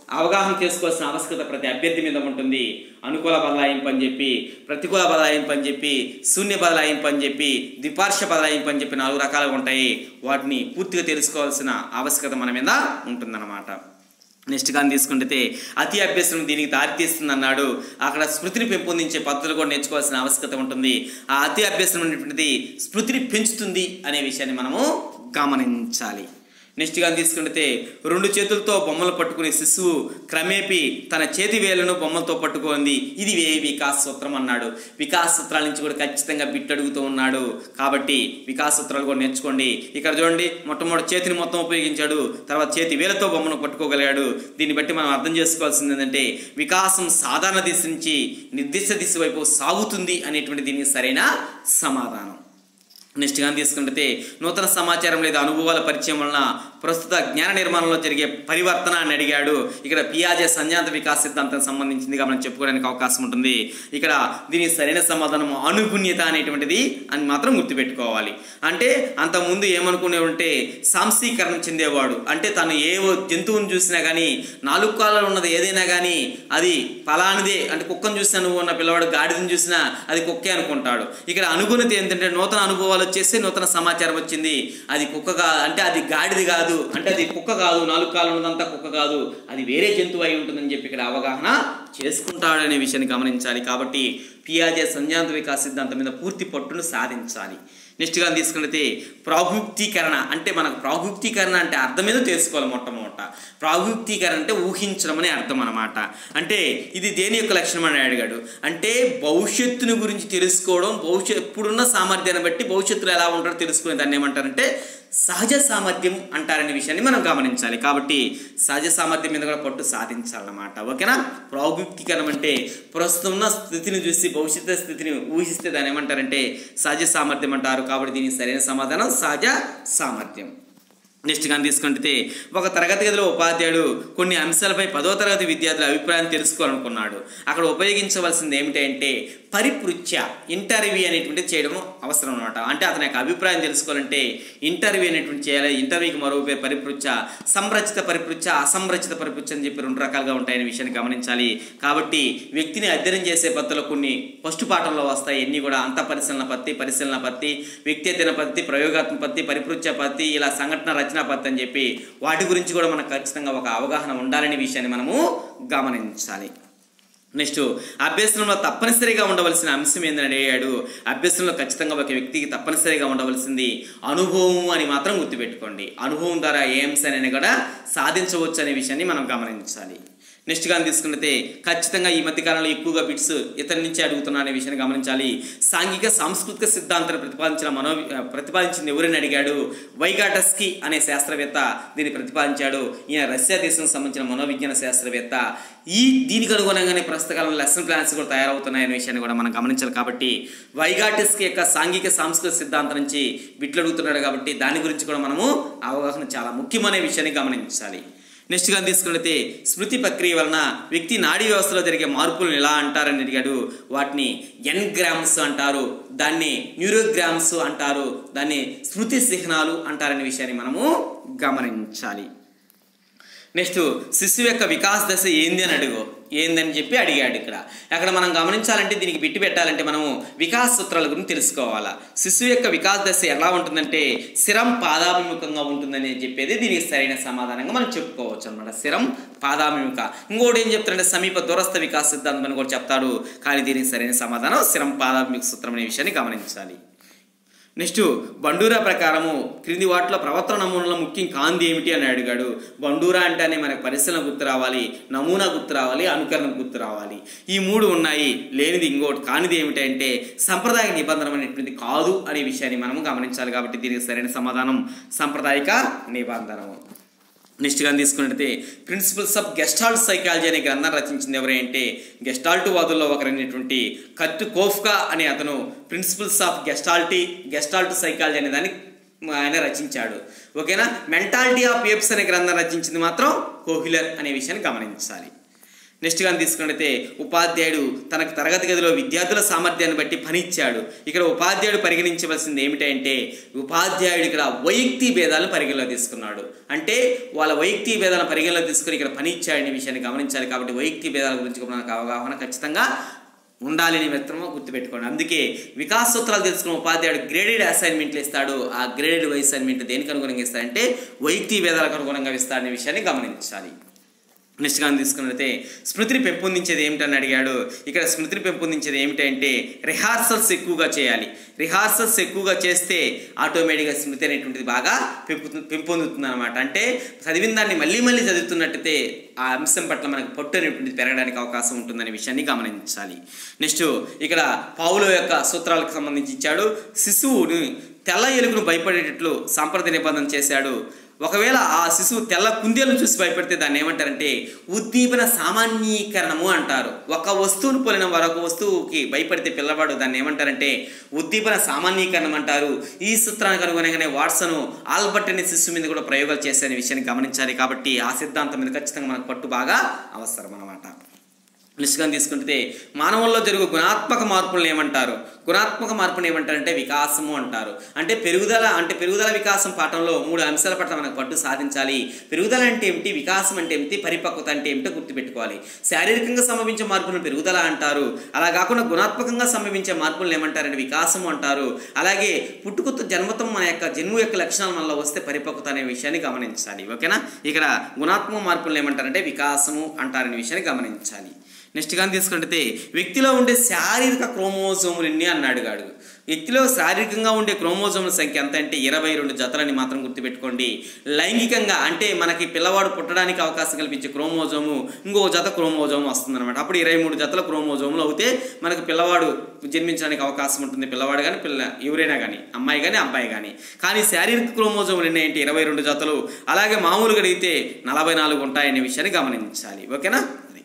అవగాహన చేసుకోవాల్సిన ఆవశ్యకత ప్రతి అభ్యర్థి మీద ఉంటుంది అనుకూల బదలాయింపు అని చెప్పి ప్రతికూల బదలాయింపు అని చెప్పి శూన్య బదలాయింపు అని చెప్పి ద్విపార్శ్వ బదలాయింపు అని చెప్పి నాలుగు రకాలుగా ఉంటాయి వాటిని పూర్తిగా తెలుసుకోవాల్సిన ఆవశ్యకత మన మీద ఉంటుందన్నమాట నెక్స్ట్ కానీ తీసుకుంటే అతి అభ్యసనం దీనికి దారితీస్తుంది అన్నాడు అక్కడ స్మృతిని పెంపొందించే పద్ధతులు కూడా నేర్చుకోవాల్సిన ఆవశ్యకత ఉంటుంది ఆ అతి అభ్యసనం అనేటువంటిది స్మృతిని పెంచుతుంది అనే విషయాన్ని మనము గమనించాలి నెక్స్ట్ కానీ తీసుకుంటే రెండు చేతులతో బొమ్మలు పట్టుకునే శిశువు క్రమేపీ తన చేతి వేలను బొమ్మలతో పట్టుకుంది ఇది వే వికాస్ సూత్రం అన్నాడు వికాస్ సూత్రాల నుంచి కూడా ఖచ్చితంగా బిట్ అడుగుతూ ఉన్నాడు కాబట్టి వికాస్ సూత్రాలు కూడా నేర్చుకోండి ఇక్కడ చూడండి మొట్టమొదటి చేతిని మొత్తం ఉపయోగించాడు తర్వాత చేతి వేలతో బొమ్మను పట్టుకోగలిగాడు దీన్ని బట్టి మనం అర్థం చేసుకోవాల్సింది ఏంటంటే వికాసం సాధారణ దిశ నుంచి నిర్దిష్ట దిశ వైపు సాగుతుంది అనేటువంటి దీనికి సరైన సమాధానం నెక్స్ట్ కానీ తీసుకుంటే నూతన సమాచారం లేదా అనుభవాల పరిచయం వలన ప్రస్తుత జ్ఞాన నిర్మాణంలో జరిగే పరివర్తన అని అడిగాడు ఇక్కడ పియాజే సంజాత వికాస్ సిద్ధాంతం సంబంధించిందిగా మనం చెప్పుకోవడానికి అవకాశం ఉంటుంది ఇక్కడ దీనికి సరైన సమాధానం అనుగుణ్యత అనేటువంటిది అని మాత్రం గుర్తుపెట్టుకోవాలి అంటే అంతకుముందు ఏమనుకునే ఉంటే సాంసీకరణం చెందేవాడు అంటే తను ఏ జంతువుని చూసినా కానీ నాలుగు కాళ్ళలో ఉన్నది ఏదైనా కానీ అది ఫలానిదే అంటే కుక్కను చూసినా నువ్వు ఉన్న పిల్లవాడు గాడిదని చూసినా అది కుక్కే అనుకుంటాడు ఇక్కడ అనుగుణత ఏంటంటే నూతన అనుభవాలు వచ్చేసి నూతన సమాచారం వచ్చింది అది కుక్క కాదు అంటే అది గాడిది కాదు అంటే అది కుక్క కాదు నాలుగు కాళ్ళు ఉన్నదంతా కుక్క కాదు అది వేరే జంతువు అయి ఉంటుందని చెప్పి ఇక్కడ అవగాహన చేసుకుంటాడనే విషయాన్ని గమనించాలి కాబట్టి పియాజే సంజాంత వికాస్ సిద్ధాంతం మీద పూర్తి పట్టును సాధించాలి నెక్స్ట్గా తీసుకున్నైతే ప్రాగుక్తీకరణ అంటే మనకు ప్రాగుక్తీకరణ అంటే అర్థం మీద తెలుసుకోవాలి మొట్టమొదట ప్రాగుక్తీకరణ అంటే ఊహించడం అనే అర్థం అనమాట అంటే ఇది దేని యొక్క లక్షణం అని అడిగాడు అంటే భవిష్యత్తుని గురించి తెలుసుకోవడం భవిష్యత్ ఇప్పుడున్న సామర్థ్యాన్ని బట్టి భవిష్యత్తులో ఎలా ఉంటారో తెలుసుకునే దాన్ని ఏమంటారంటే సహజ సామర్థ్యం అంటారనే విషయాన్ని మనం గమనించాలి కాబట్టి సహజ సామర్థ్యం మీద కూడా పట్టు సాధించాలన్నమాట ఓకేనా ప్రాగుక్తీకరణం అంటే ప్రస్తుతం ఉన్న స్థితిని చూసి భవిష్యత్తు స్థితిని ఊహిస్తే దాన్ని ఏమంటారంటే సహజ సామర్థ్యం అంటారు కాబట్టి దీనికి సరైన సమాధానం సహజ సామర్థ్యం నెక్స్ట్ కానీ తీసుకుంటే ఒక తరగతి గదిలో ఉపాధ్యాయుడు కొన్ని అంశాలపై పదో తరగతి విద్యార్థుల అభిప్రాయం తెలుసుకోవాలనుకున్నాడు అక్కడ ఉపయోగించవలసింది ఏమిటంటే పరిపృచ్ఛ ఇంటర్వ్యూ అనేటువంటిది చేయడం అవసరం అనమాట అంటే అతని యొక్క అభిప్రాయం తెలుసుకోవాలంటే ఇంటర్వ్యూ అనేటువంటి చేయాలి ఇంటర్వ్యూకి మరో పేరు పరిపృచ్ఛ సంరచిత పరిపృచ్ఛ అసంరచిత పరిపృచ్ఛ అని చెప్పి రెండు రకాలుగా ఉంటాయనే విషయాన్ని గమనించాలి కాబట్టి వ్యక్తిని అధ్యయనం చేసే పద్ధతిలో కొన్ని ఫస్ట్ పాఠంలో వస్తాయి ఎన్ని కూడా అంత పరిశీలన పత్తి పరిశీలన పత్తి వ్యక్తి అధ్యయన పత్తి ప్రయోగాత్మక పత్తి పరిపృచ్ఛ పత్తి ఇలా సంఘటన రచన పత్తి అని చెప్పి వాటి గురించి కూడా మనకు ఖచ్చితంగా ఒక అవగాహన ఉండాలనే విషయాన్ని మనము గమనించాలి నెక్స్ట్ అభ్యసనంలో తప్పనిసరిగా ఉండవలసిన అంశం ఏందని అడిగాడు అభ్యసనంలో ఖచ్చితంగా ఒక వ్యక్తికి తప్పనిసరిగా ఉండవలసింది అనుభవం అని మాత్రం గుర్తుపెట్టుకోండి అనుభవం ద్వారా ఏ అంశాన్ని కూడా సాధించవచ్చు అనే విషయాన్ని మనం గమనించాలి నెక్స్ట్ కానీ తీసుకున్నతే ఖచ్చితంగా ఈ మధ్యకాలంలో ఎక్కువగా బిట్స్ ఇతని నుంచి అడుగుతున్నా అనే విషయాన్ని గమనించాలి సాంఘిక సాంస్కృతిక సిద్ధాంతాన్ని ప్రతిపాదించిన మనో ప్రతిపాదించింది ఎవరని అడిగాడు వైగాటస్కి అనే శాస్త్రవేత్త దీన్ని ప్రతిపాదించాడు ఈయన రష్యా దేశం సంబంధించిన మనోవిజ్ఞాన శాస్త్రవేత్త ఈ దీనికి అనుగుణంగానే ప్రస్తుత కాలంలో లెసన్ ప్లాన్స్ కూడా తయారవుతున్నాయనే విషయాన్ని కూడా మనం గమనించాలి కాబట్టి వైగాటిస్కి యొక్క సాంఘిక సాంస్కృతిక సిద్ధాంతం నుంచి బిట్లు అడుగుతున్నాడు కాబట్టి దాని గురించి కూడా మనము అవగాహన చాలా ముఖ్యమనే విషయాన్ని గమనించాలి నెక్స్ట్ కానీ తీసుకున్నట్లయితే స్మృతి ప్రక్రియ వలన వ్యక్తి నాడీ వ్యవస్థలో జరిగే మార్పులను ఎలా అంటారని అడిగాడు వాటిని ఎన్గ్రామ్స్ అంటారు దాన్ని న్యూరోగ్రామ్స్ అంటారు దాన్ని స్మృతి చిహ్నాలు అంటారనే విషయాన్ని మనము గమనించాలి నెక్స్ట్ శిశువు యొక్క వికాస్ దశ ఏంది అని అడుగు ఏందని చెప్పి అడిగాడు ఇక్కడ అక్కడ మనం గమనించాలంటే దీనికి బిట్టి పెట్టాలంటే మనము వికాస్ సూత్రాల గురించి తెలుసుకోవాలా శిశువు యొక్క వికాస్ దశ ఎలా ఉంటుందంటే శిరం పాదాభిముఖంగా ఉంటుందని చెప్పేది దీనికి సరైన సమాధానంగా మనం చెప్పుకోవచ్చు అనమాట శిరం పాదాభిముఖ ఇంకోటి ఏం చెప్తారంటే సమీప దూరస్థ వికాస్ సిద్ధాంతం అని కూడా చెప్తాడు కానీ దీనికి సరైన సమాధానం శిరం పాదాభిముఖ సూత్రం అనే విషయాన్ని గమనించాలి నెక్స్ట్ బండూరా ప్రకారము క్రింది వాటిలో ప్రవర్తన నమూనాలో ముఖ్యం కాంతి ఏమిటి అని అడిగాడు బండూరా అంటేనే మనకు పరిశీలన గుర్తు రావాలి నమూనా గుర్తు రావాలి అనుకరణ గుర్తు రావాలి ఈ మూడు ఉన్నాయి లేనిది ఇంకోటి కానిది ఏమిటంటే సంప్రదాయ నిబంధన అనేటువంటిది కాదు అనే విషయాన్ని మనము గమనించాలి కాబట్టి దీనికి సరైన సమాధానం సాంప్రదాయిక నిబంధనము నెక్స్ట్ కానీ తీసుకున్నట్లయితే ప్రిన్సిపల్స్ ఆఫ్ గెస్టాల్ట్ సైకాలజీ అనే గ్రంథం రచించింది ఎవరంటే గెస్టాల్ట్ వాదుల్లో ఒకరైనటువంటి కట్ కోఫ్కా అనే అతను Principles of Gestalt Gestalt Psychology అనే దాన్ని ఆయన రచించాడు ఓకేనా మెంటాలిటీ ఆఫ్ ఏప్స్ అనే గ్రంథం రచించింది మాత్రం కోహిలర్ అనే విషయాన్ని గమనించాలి నెక్స్ట్ కానీ తీసుకున్నట్లయితే ఉపాధ్యాయుడు తనకు తరగతి గదిలో విద్యార్థుల సామర్థ్యాన్ని బట్టి పని ఇచ్చాడు ఇక్కడ ఉపాధ్యాయుడు పరిగణించవలసింది ఏమిటంటే ఉపాధ్యాయుడు ఇక్కడ వైయక్తి భేదాలను పరిగణలో తీసుకున్నాడు అంటే వాళ్ళ వైయక్తి భేదాలను పరిగణలో తీసుకుని ఇక్కడ పని ఇచ్చాడనే విషయాన్ని గమనించాలి కాబట్టి వైయక్తి భేదాల గురించి కూడా మనకు అవగాహన ఖచ్చితంగా ఉండాలని మిత్రమో గుర్తుపెట్టుకోండి అందుకే వికాస్ సూత్రాలు తెలుసుకున్న ఉపాధ్యాయుడు గ్రేడెడ్ అసైన్మెంట్లు ఇస్తాడు ఆ గ్రేడెడ్ వై అసైన్మెంట్ దేనికి అనుగుణంగా ఇస్తాడంటే వైయక్తి భేదాలకు అనుగుణంగా ఇస్తాడనే విషయాన్ని గమనించాలి నెక్స్ట్ కానీ తీసుకున్నట్లయితే స్మృతిని పెంపొందించేది ఏమిటని అడిగాడు ఇక్కడ స్మృతిని పెంపొందించేది ఏమిటంటే రిహార్సల్స్ ఎక్కువగా చేయాలి రిహార్సల్స్ ఎక్కువగా చేస్తే ఆటోమేటిక్గా స్మృతి అనేటువంటిది బాగా పెంపు పెంపొందుతుంది అనమాట అంటే చదివిన దాన్ని మళ్ళీ మళ్ళీ చదువుతున్నట్టయితే ఆ అంశం పట్ల మనకు పట్టు అనేటువంటిది పెరగడానికి అవకాశం ఉంటుందనే విషయాన్ని గమనించాలి నెక్స్ట్ ఇక్కడ పావుల యొక్క సూత్రాలకు సంబంధించి ఇచ్చాడు శిశువుని తెల్ల ఎలుగును భయపడేటట్లు సాంప్రదాయ నిబంధన చేశాడు ఒకవేళ ఆ శిశువు తెల్ల కుందేలను చూసి భయపడితే దాన్ని ఏమంటారంటే ఉద్దీపన సామాన్యీకరణము అంటారు ఒక వస్తువును పోలిన మరొక వస్తువుకి భయపడితే పిల్లవాడు దాన్ని ఏమంటారంటే ఉద్దీపన సామాన్యీకరణం అంటారు ఈ సూత్రానికి అనుగుణంగానే వాట్సన్ ఆల్బర్ట్ అనే శిశువు మీద కూడా ప్రయోగాలు చేసే విషయాన్ని గమనించాలి కాబట్టి ఆ సిద్ధాంతం మీద ఖచ్చితంగా మనకు పట్టు బాగా అవసరం అన్నమాట నిష్గా తీసుకుంటే మానవుల్లో జరుగు గుణాత్మక మార్పులను ఏమంటారు గుణాత్మక మార్పులను ఏమంటారంటే వికాసము అంటారు అంటే పెరుగుదల అంటే పెరుగుదల వికాసం పాఠంలో మూడు అంశాల పట్ల మనకు పట్టు సాధించాలి పెరుగుదల అంటే ఏమిటి వికాసం అంటే ఏమిటి పరిపక్వత అంటే ఏమిటో గుర్తుపెట్టుకోవాలి శారీరకంగా సంభవించే మార్పులను పెరుగుదల అంటారు అలా కాకుండా గుణాత్మకంగా సంభవించే మార్పులను ఏమంటారంటే వికాసము అంటారు అలాగే పుట్టుకతో జన్మతం మన యొక్క జన్ము యొక్క లక్షణాలు మనలో వస్తే పరిపక్వత అనే విషయాన్ని గమనించాలి ఓకేనా ఇక్కడ గుణాత్మక మార్పులను ఏమంటారంటే వికాసము అంటారనే విషయాన్ని గమనించాలి నెక్స్ట్ కానీ తీసుకుంటే వ్యక్తిలో ఉండే శారీరక క్రోమోజోములు ఎన్ని అన్నాడు గాడు వ్యక్తిలో శారీరకంగా ఉండే క్రోమోజోముల సంఖ్య ఎంత అంటే ఇరవై రెండు జతలని మాత్రం గుర్తుపెట్టుకోండి లైంగికంగా అంటే మనకి పిల్లవాడు పుట్టడానికి అవకాశం కల్పించే క్రోమోజోము ఇంకో జత క్రోమోజోము వస్తుందన్నమాట అప్పుడు ఇరవై మూడు జతల క్రోమోజోములు అవుతే మనకు పిల్లవాడు జన్మించడానికి అవకాశం ఉంటుంది పిల్లవాడు కానీ పిల్ల ఎవరైనా కానీ అమ్మాయి కానీ అబ్బాయి కానీ కానీ శారీరక క్రోమోజోములు ఎన్ని అంటే ఇరవై రెండు జతలు అలాగే మామూలుగా అడిగితే నలభై నాలుగు ఉంటాయనే విషయాన్ని గమనించాలి ఓకేనా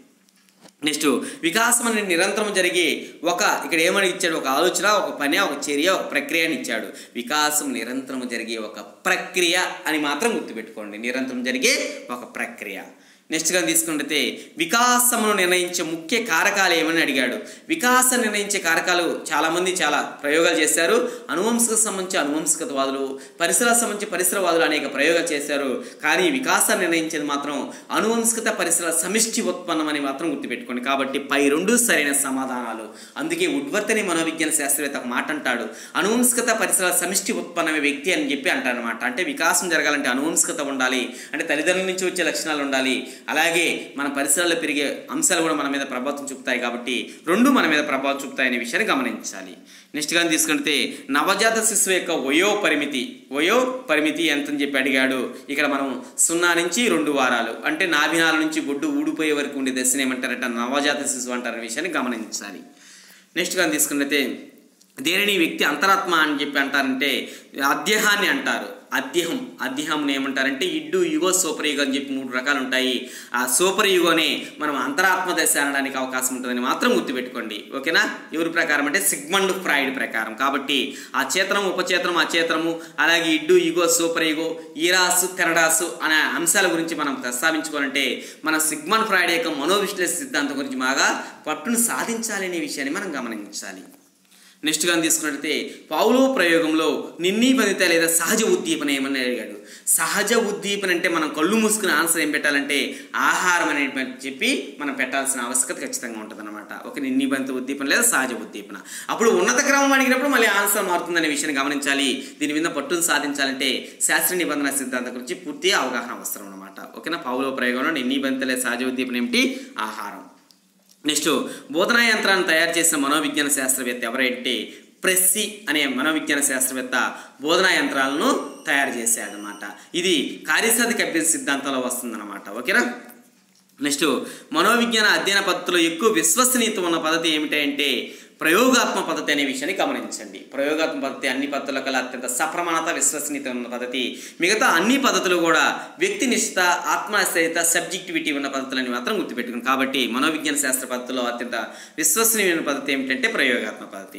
నెక్స్ట్ వికాసం అనేది నిరంతరం జరిగే ఒక ఇక్కడ ఏమని ఇచ్చాడు ఒక ఆలోచన ఒక పని ఒక చర్య ఒక ప్రక్రియ అని ఇచ్చాడు వికాసం నిరంతరం జరిగే ఒక ప్రక్రియ అని మాత్రం గుర్తుపెట్టుకోండి నిరంతరం జరిగే ఒక ప్రక్రియ నెక్స్ట్గా తీసుకుంటే వికాసమును నిర్ణయించే ముఖ్య కారకాలు ఏమని అడిగాడు వికాసం నిర్ణయించే కారకాలు చాలామంది చాలా ప్రయోగాలు చేశారు అనువంశిక సంబంధించి అనువంశికతవాదులు పరిసర సంబంధించి పరిసరవాదులు అనేక ప్రయోగాలు చేశారు కానీ వికాసాన్ని నిర్ణయించేది మాత్రం అనువంశికత పరిసర సమిష్టి ఉత్పన్నం అని మాత్రం గుర్తుపెట్టుకోండి కాబట్టి పై రెండు సరైన సమాధానాలు అందుకే ఉడ్వర్తని మనోవిజ్ఞాన శాస్త్రవేత్త ఒక మాట అంటాడు అనువంశికత పరిసర సమిష్టి ఉత్పన్నమే వ్యక్తి అని చెప్పి అంటారనమాట అంటే వికాసం జరగాలంటే అనువంశికత ఉండాలి అంటే తల్లిదండ్రుల నుంచి వచ్చే లక్షణాలు ఉండాలి అలాగే మన పరిసరాల్లో పెరిగే అంశాలు కూడా మన మీద ప్రభావం చూపుతాయి కాబట్టి రెండు మన మీద ప్రభావం చూపుతాయనే విషయాన్ని గమనించాలి నెక్స్ట్ కానీ తీసుకుంటే నవజాత శిశువు యొక్క వయో పరిమితి వయో పరిమితి ఎంతని చెప్పి అడిగాడు ఇక్కడ మనం సున్నా నుంచి రెండు వారాలు అంటే నాభినాల నుంచి గుడ్డు ఊడిపోయే వరకు ఉండే దశను ఏమంటారంటే నవజాత శిశువు అంటారనే విషయాన్ని గమనించాలి నెక్స్ట్ కానీ తీసుకున్నట్లయితే దేనిని వ్యక్తి అంతరాత్మ అని చెప్పి అంటారంటే అధ్యహాన్ని అంటారు అధ్యహం అధ్యహంని ఏమంటారంటే ఇడ్డు యుగో సూపర్ యుగో అని చెప్పి మూడు రకాలు ఉంటాయి ఆ సూపర్ యుగోనే మనం అంతరాత్మ దశ అనడానికి అవకాశం ఉంటుందని మాత్రం గుర్తుపెట్టుకోండి ఓకేనా ఎవరి ప్రకారం అంటే సిగ్మండ్ ఫ్రాయిడ్ ప్రకారం కాబట్టి ఆ చేతనం ఉపచేతనం అచేతనము అలాగే ఇడ్డు యుగో సూపర్ యుగో ఈరాసు కెనడాసు అనే అంశాల గురించి మనం ప్రస్తావించుకోవాలంటే మన సిగ్మండ్ ఫ్రాయిడ్ యొక్క మనోవిశ్లేష సిద్ధాంతం గురించి బాగా పట్టును సాధించాలనే విషయాన్ని మనం గమనించాలి నెక్స్ట్ కానీ తీసుకున్నట్లయితే పావులో ప్రయోగంలో నిర్ణీపదిత లేదా సహజ ఉద్దీపన ఏమని అడిగాడు సహజ ఉద్దీపన అంటే మనం కళ్ళు మూసుకుని ఆన్సర్ ఏం పెట్టాలంటే ఆహారం అనేది చెప్పి మనం పెట్టాల్సిన ఆవశ్యకత ఖచ్చితంగా ఉంటుంది అనమాట ఒక నిర్ణీపదిత ఉద్దీపన లేదా సహజ ఉద్దీపన అప్పుడు ఉన్నత క్రమం అడిగినప్పుడు మళ్ళీ ఆన్సర్ మారుతుందనే విషయాన్ని గమనించాలి దీని మీద పట్టును సాధించాలంటే శాస్త్ర నిబంధన సిద్ధాంతం గురించి పూర్తి అవగాహన అవసరం అనమాట ఓకేనా పావులో ప్రయోగంలో నిర్ణీపదిత లేదా సహజ ఉద్దీపన ఏమిటి ఆహారం నెక్స్ట్ బోధనా యంత్రాన్ని తయారు చేసిన మనోవిజ్ఞాన శాస్త్రవేత్త ఎవరంటే ప్రెస్సి అనే మనోవిజ్ఞాన శాస్త్రవేత్త బోధనా యంత్రాలను తయారు చేశాడనమాట ఇది కార్యసాధక అభ్యర్థి సిద్ధాంతంలో వస్తుందన్నమాట ఓకేనా నెక్స్ట్ మనోవిజ్ఞాన అధ్యయన పద్ధతిలో ఎక్కువ విశ్వసనీయత ఉన్న పద్ధతి ఏమిటంటే ప్రయోగాత్మ పద్ధతి అనే విషయాన్ని గమనించండి ప్రయోగాత్మ పద్ధతి అన్ని పద్ధతుల కల్లా అత్యంత సప్రమాణత విశ్వసనీయత ఉన్న పద్ధతి మిగతా అన్ని పద్ధతులు కూడా వ్యక్తినిష్ట ఆత్మాశ్రయత సబ్జెక్టివిటీ ఉన్న పద్ధతులని మాత్రం గుర్తుపెట్టుకుని కాబట్టి మనోవిజ్ఞాన శాస్త్ర పద్ధతిలో అత్యంత విశ్వసనీయమైన పద్ధతి ఏమిటంటే ప్రయోగాత్మ పద్ధతి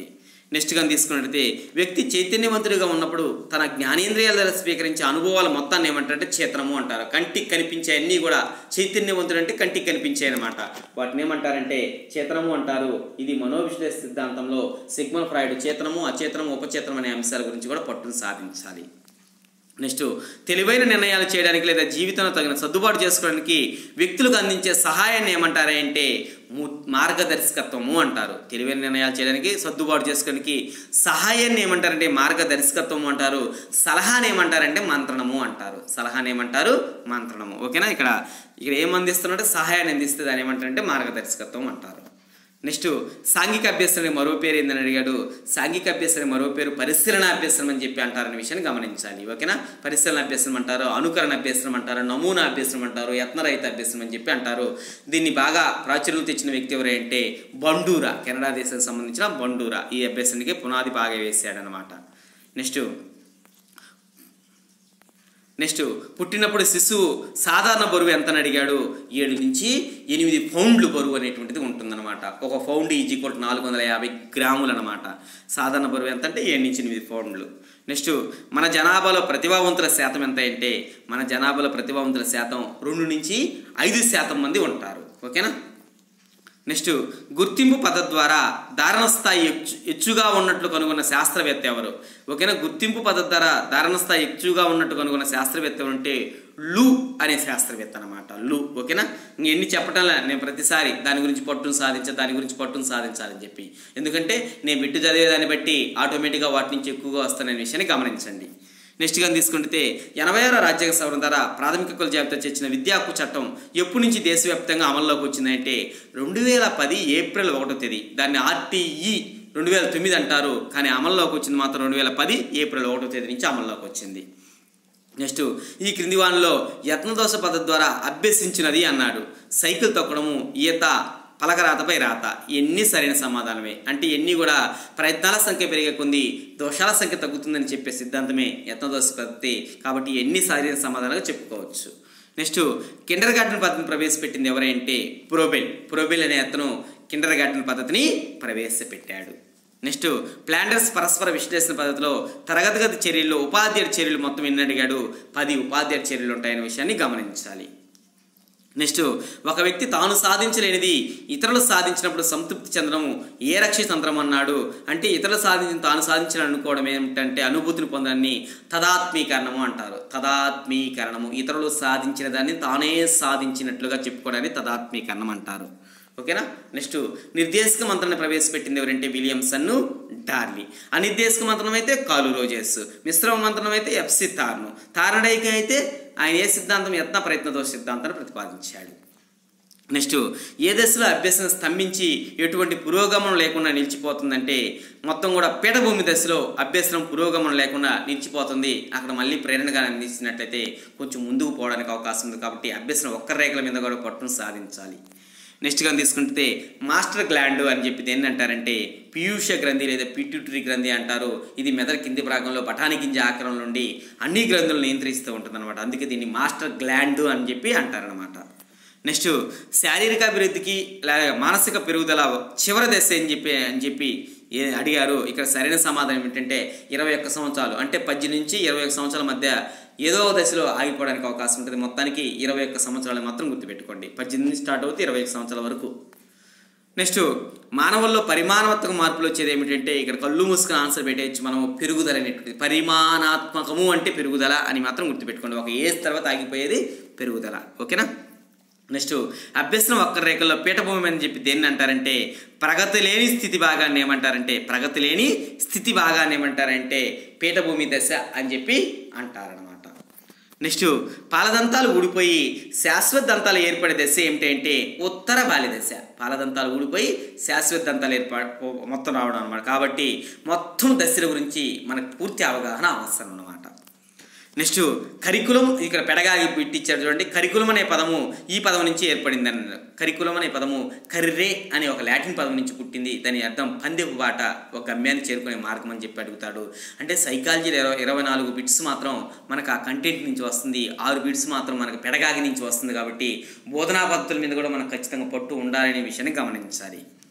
నెక్స్ట్ కానీ తీసుకున్నట్లయితే వ్యక్తి చైతన్యవంతుడిగా ఉన్నప్పుడు తన జ్ఞానేంద్రియాల ద్వారా స్వీకరించే అనుభవాల మొత్తాన్ని ఏమంటారంటే చేతనము అంటారు కంటికి కనిపించే అన్నీ కూడా చైతన్యవంతుడు అంటే కంటికి కనిపించే అనమాట వాటిని ఏమంటారంటే చేతనము అంటారు ఇది మనోవిశ్లేష సిద్ధాంతంలో సిగ్మల్ ఫ్రాయిడ్ చేతనము అచేతనము ఉపచేతనం అనే అంశాల గురించి కూడా పట్టును సాధించాలి నెక్స్ట్ తెలివైన నిర్ణయాలు చేయడానికి లేదా జీవితంలో తగిన సర్దుబాటు చేసుకోవడానికి వ్యక్తులకు అందించే సహాయాన్ని ఏమంటారు అంటే ము- మార్గదర్శకత్వము అంటారు తెలివైన నిర్ణయాలు చేయడానికి సర్దుబాటు చేసుకోవడానికి సహాయాన్ని ఏమంటారంటే మార్గదర్శకత్వము అంటారు సలహాని ఏమంటారంటే మంత్రణము అంటారు సలహాని ఏమంటారు మంత్రణము ఓకేనా ఇక్కడ ఇక్కడ ఏం అందిస్తున్నట్టే సహాయాన్ని అందిస్తే దాన్ని ఏమంటారంటే మార్గదర్శకత్వం అంటారు నెక్స్ట్ సాంఘిక అభ్యసనం మరో పేరు ఏందని అడిగాడు సాంఘిక అభ్యసనం మరో పేరు పరిశీలన అభ్యసనం అని చెప్పి అంటారనే విషయాన్ని గమనించాలి ఓకేనా పరిశీలన అభ్యసనం అంటారు అనుకరణ అభ్యసనం అంటారు నమూనా అభ్యసనం అంటారు యత్నరహిత అభ్యసనం అని చెప్పి అంటారు దీన్ని బాగా ప్రాచుర్యం తెచ్చిన వ్యక్తి ఎవరంటే బండూరా కెనడా దేశానికి సంబంధించిన బండూరా ఈ అభ్యసనానికి పునాది బాగా వేసాడనమాట నెక్స్ట్ నెక్స్ట్ పుట్టినప్పుడు శిశువు సాధారణ బరువు ఎంత అని అడిగాడు ఏడు నుంచి ఎనిమిది పౌండ్లు బరువు అనేటువంటిది ఉంటుందన్నమాట ఒక పౌండ్ ఈజ్ ఈక్వల్ నాలుగు వందల యాభై గ్రాములు అనమాట సాధారణ బరువు ఎంత అంటే ఏడు నుంచి ఎనిమిది పౌండ్లు నెక్స్ట్ మన జనాభాలో ప్రతిభావంతుల శాతం ఎంత అంటే మన జనాభాలో ప్రతిభావంతుల శాతం రెండు నుంచి ఐదు శాతం మంది ఉంటారు ఓకేనా నెక్స్ట్ గుర్తింపు పద్ధతి ద్వారా ధారణ స్థాయి హెచ్చు హెచ్చుగా ఉన్నట్లు కనుగొన్న శాస్త్రవేత్త ఎవరు ఓకేనా గుర్తింపు పద్ధతి ద్వారా ధారణ స్థాయి హెచ్చుగా ఉన్నట్టు కనుగొన్న శాస్త్రవేత్త ఎవరు అంటే లు అనే శాస్త్రవేత్త అనమాట లు ఓకేనా ఇంక ఎన్ని చెప్పటంలా నేను ప్రతిసారి దాని గురించి పట్టును సాధించాలి దాని గురించి పట్టును సాధించాలని చెప్పి ఎందుకంటే నేను బిట్టు చదివేదాన్ని బట్టి ఆటోమేటిక్గా వాటి నుంచి ఎక్కువగా వస్తాననే విషయాన్ని గమనించండి నెక్స్ట్ కానీ తీసుకుంటే ఎనభై ఆరో రాజ్యాంగ సవరణ ద్వారా ప్రాథమిక హక్కుల జాబితా చేర్చిన విద్యా హక్కు చట్టం ఎప్పటి నుంచి దేశవ్యాప్తంగా అమల్లోకి వచ్చిందంటే రెండు వేల పది ఏప్రిల్ ఒకటో తేదీ దాన్ని ఆర్టీఈ రెండు వేల తొమ్మిది అంటారు కానీ అమల్లోకి వచ్చింది మాత్రం రెండు వేల పది ఏప్రిల్ ఒకటో తేదీ నుంచి అమల్లోకి వచ్చింది నెక్స్ట్ ఈ క్రింది వానిలో యత్నదోష పద్ధతి ద్వారా అభ్యసించినది అన్నాడు సైకిల్ తొక్కడము ఈత పలకరాతపై రాత ఎన్ని సరైన సమాధానమే అంటే ఎన్ని కూడా ప్రయత్నాల సంఖ్య పెరిగే కొంది దోషాల సంఖ్య తగ్గుతుందని చెప్పే సిద్ధాంతమే యత్నదోష పద్ధతి కాబట్టి ఎన్ని సరైన సమాధానాలుగా చెప్పుకోవచ్చు నెక్స్ట్ కిండర్ గార్డెన్ పద్ధతిని ప్రవేశపెట్టింది ఎవరంటే ప్రోబెల్ ప్రోబెల్ అనే అతను కిండర్ గార్డెన్ పద్ధతిని ప్రవేశపెట్టాడు నెక్స్ట్ ప్లాండర్స్ పరస్పర విశ్లేషణ పద్ధతిలో తరగతి గది చర్యల్లో ఉపాధ్యాయుడి చర్యలు మొత్తం ఎన్ని అడిగాడు పది ఉపాధ్యాయుడి చర్యలు ఉంటాయనే విషయాన్ని గమనించాలి నెక్స్ట్ ఒక వ్యక్తి తాను సాధించలేనిది ఇతరులు సాధించినప్పుడు సంతృప్తి చెందడం ఏ రక్షి తంత్రం అన్నాడు అంటే ఇతరులు సాధించిన తాను సాధించాలని అనుకోవడం ఏమిటంటే అనుభూతిని పొందడాన్ని తదాత్మీకరణము అంటారు తదాత్మీకరణము ఇతరులు సాధించిన దాన్ని తానే సాధించినట్లుగా చెప్పుకోవడాన్ని తదాత్మీకరణం అంటారు ఓకేనా నెక్స్ట్ నిర్దేశక మంత్రాన్ని ప్రవేశపెట్టింది ఎవరంటే విలియమ్సన్ డార్లీ అనిర్దేశక మంత్రం అయితే కాలు రోజెస్ మిశ్రమ మంత్రం అయితే ఎఫ్సి తార్ను తారడైక అయితే ఆయన ఏ సిద్ధాంతం యత్న ప్రయత్నతో సిద్ధాంతాన్ని ప్రతిపాదించాడు నెక్స్ట్ ఏ దశలో అభ్యసనం స్తంభించి ఎటువంటి పురోగమనం లేకుండా నిలిచిపోతుందంటే మొత్తం కూడా పీఠభూమి దశలో అభ్యసనం పురోగమనం లేకుండా నిలిచిపోతుంది అక్కడ మళ్ళీ ప్రేరణగా అందించినట్లయితే కొంచెం ముందుకు పోవడానికి అవకాశం ఉంది కాబట్టి అభ్యసనం ఒక్క రేఖల మీద కూడా పట్టును సాధించాలి నెక్స్ట్ కానీ తీసుకుంటే మాస్టర్ గ్లాండ్ అని చెప్పి దేన్ని అంటారంటే పీయూష గ్రంథి లేదా పిట్యూటరీ గ్రంథి అంటారు ఇది మెదడు కింది భాగంలో బఠానీ గింజ ఆకారం నుండి అన్ని గ్రంథులను నియంత్రిస్తూ ఉంటుంది అందుకే దీన్ని మాస్టర్ గ్లాండ్ అని చెప్పి అంటారనమాట నెక్స్ట్ శారీరక అభివృద్ధికి లేదా మానసిక పెరుగుదల చివరి దశ అని చెప్పి అని చెప్పి ఏ అడిగారు ఇక్కడ సరైన సమాధానం ఏంటంటే ఇరవై ఒక్క సంవత్సరాలు అంటే పద్దెనిమిది నుంచి ఇరవై ఒక్క సంవత్సరాల మధ్య ఏదో ఒక దశలో ఆగిపోవడానికి అవకాశం ఉంటుంది మొత్తానికి ఇరవై ఒక్క సంవత్సరాలు మాత్రం గుర్తుపెట్టుకోండి పద్దెనిమిది నుంచి స్టార్ట్ అవుతే ఇరవై ఒక్క సంవత్సరాల వరకు నెక్స్ట్ మానవుల్లో పరిమాణాత్మక మార్పులు వచ్చేది ఏమిటంటే ఇక్కడ కళ్ళు మూసుకుని ఆన్సర్ పెట్టేయచ్చు మనం పెరుగుదల అనేటువంటిది పరిమాణాత్మకము అంటే పెరుగుదల అని మాత్రం గుర్తుపెట్టుకోండి ఒక ఏజ్ తర్వాత ఆగిపోయేది పెరుగుదల ఓకేనా నెక్స్ట్ అభ్యసనం ఒక్క రేఖల్లో పీఠభూమి అని చెప్పి దేన్ని అంటారంటే ప్రగతి లేని స్థితి భాగాన్ని ఏమంటారంటే ప్రగతి లేని స్థితి భాగాన్ని ఏమంటారంటే పీఠభూమి దశ అని చెప్పి అంటారనమాట నెక్స్ట్ పాలదంతాలు ఊడిపోయి శాశ్వత దంతాలు ఏర్పడే దశ ఏమిటంటే ఉత్తర బాల్య దశ పాలదంతాలు ఊడిపోయి శాశ్వత దంతాలు ఏర్పడ మొత్తం రావడం అనమాట కాబట్టి మొత్తం దశల గురించి మనకు పూర్తి అవగాహన అవసరం అనమాట నెక్స్ట్ కరికులం ఇక్కడ పెడగాగి పెట్టించారు చూడండి కరికులం అనే పదము ఈ పదం నుంచి ఏర్పడింది అన్నారు కరికులం అనే పదము కర్రే అనే ఒక లాటిన్ పదం నుంచి పుట్టింది దాని అర్థం పందెపు బాట ఒక గమ్యాన్ని చేరుకునే మార్గం అని చెప్పి అడుగుతాడు అంటే సైకాలజీలో ఇరవై ఇరవై నాలుగు బిట్స్ మాత్రం మనకు ఆ కంటెంట్ నుంచి వస్తుంది ఆరు బిట్స్ మాత్రం మనకు పెడగాగి నుంచి వస్తుంది కాబట్టి బోధనా పద్ధతుల మీద కూడా మనకు ఖచ్చితంగా పట్టు ఉండాలనే విషయాన్ని గమనించాలి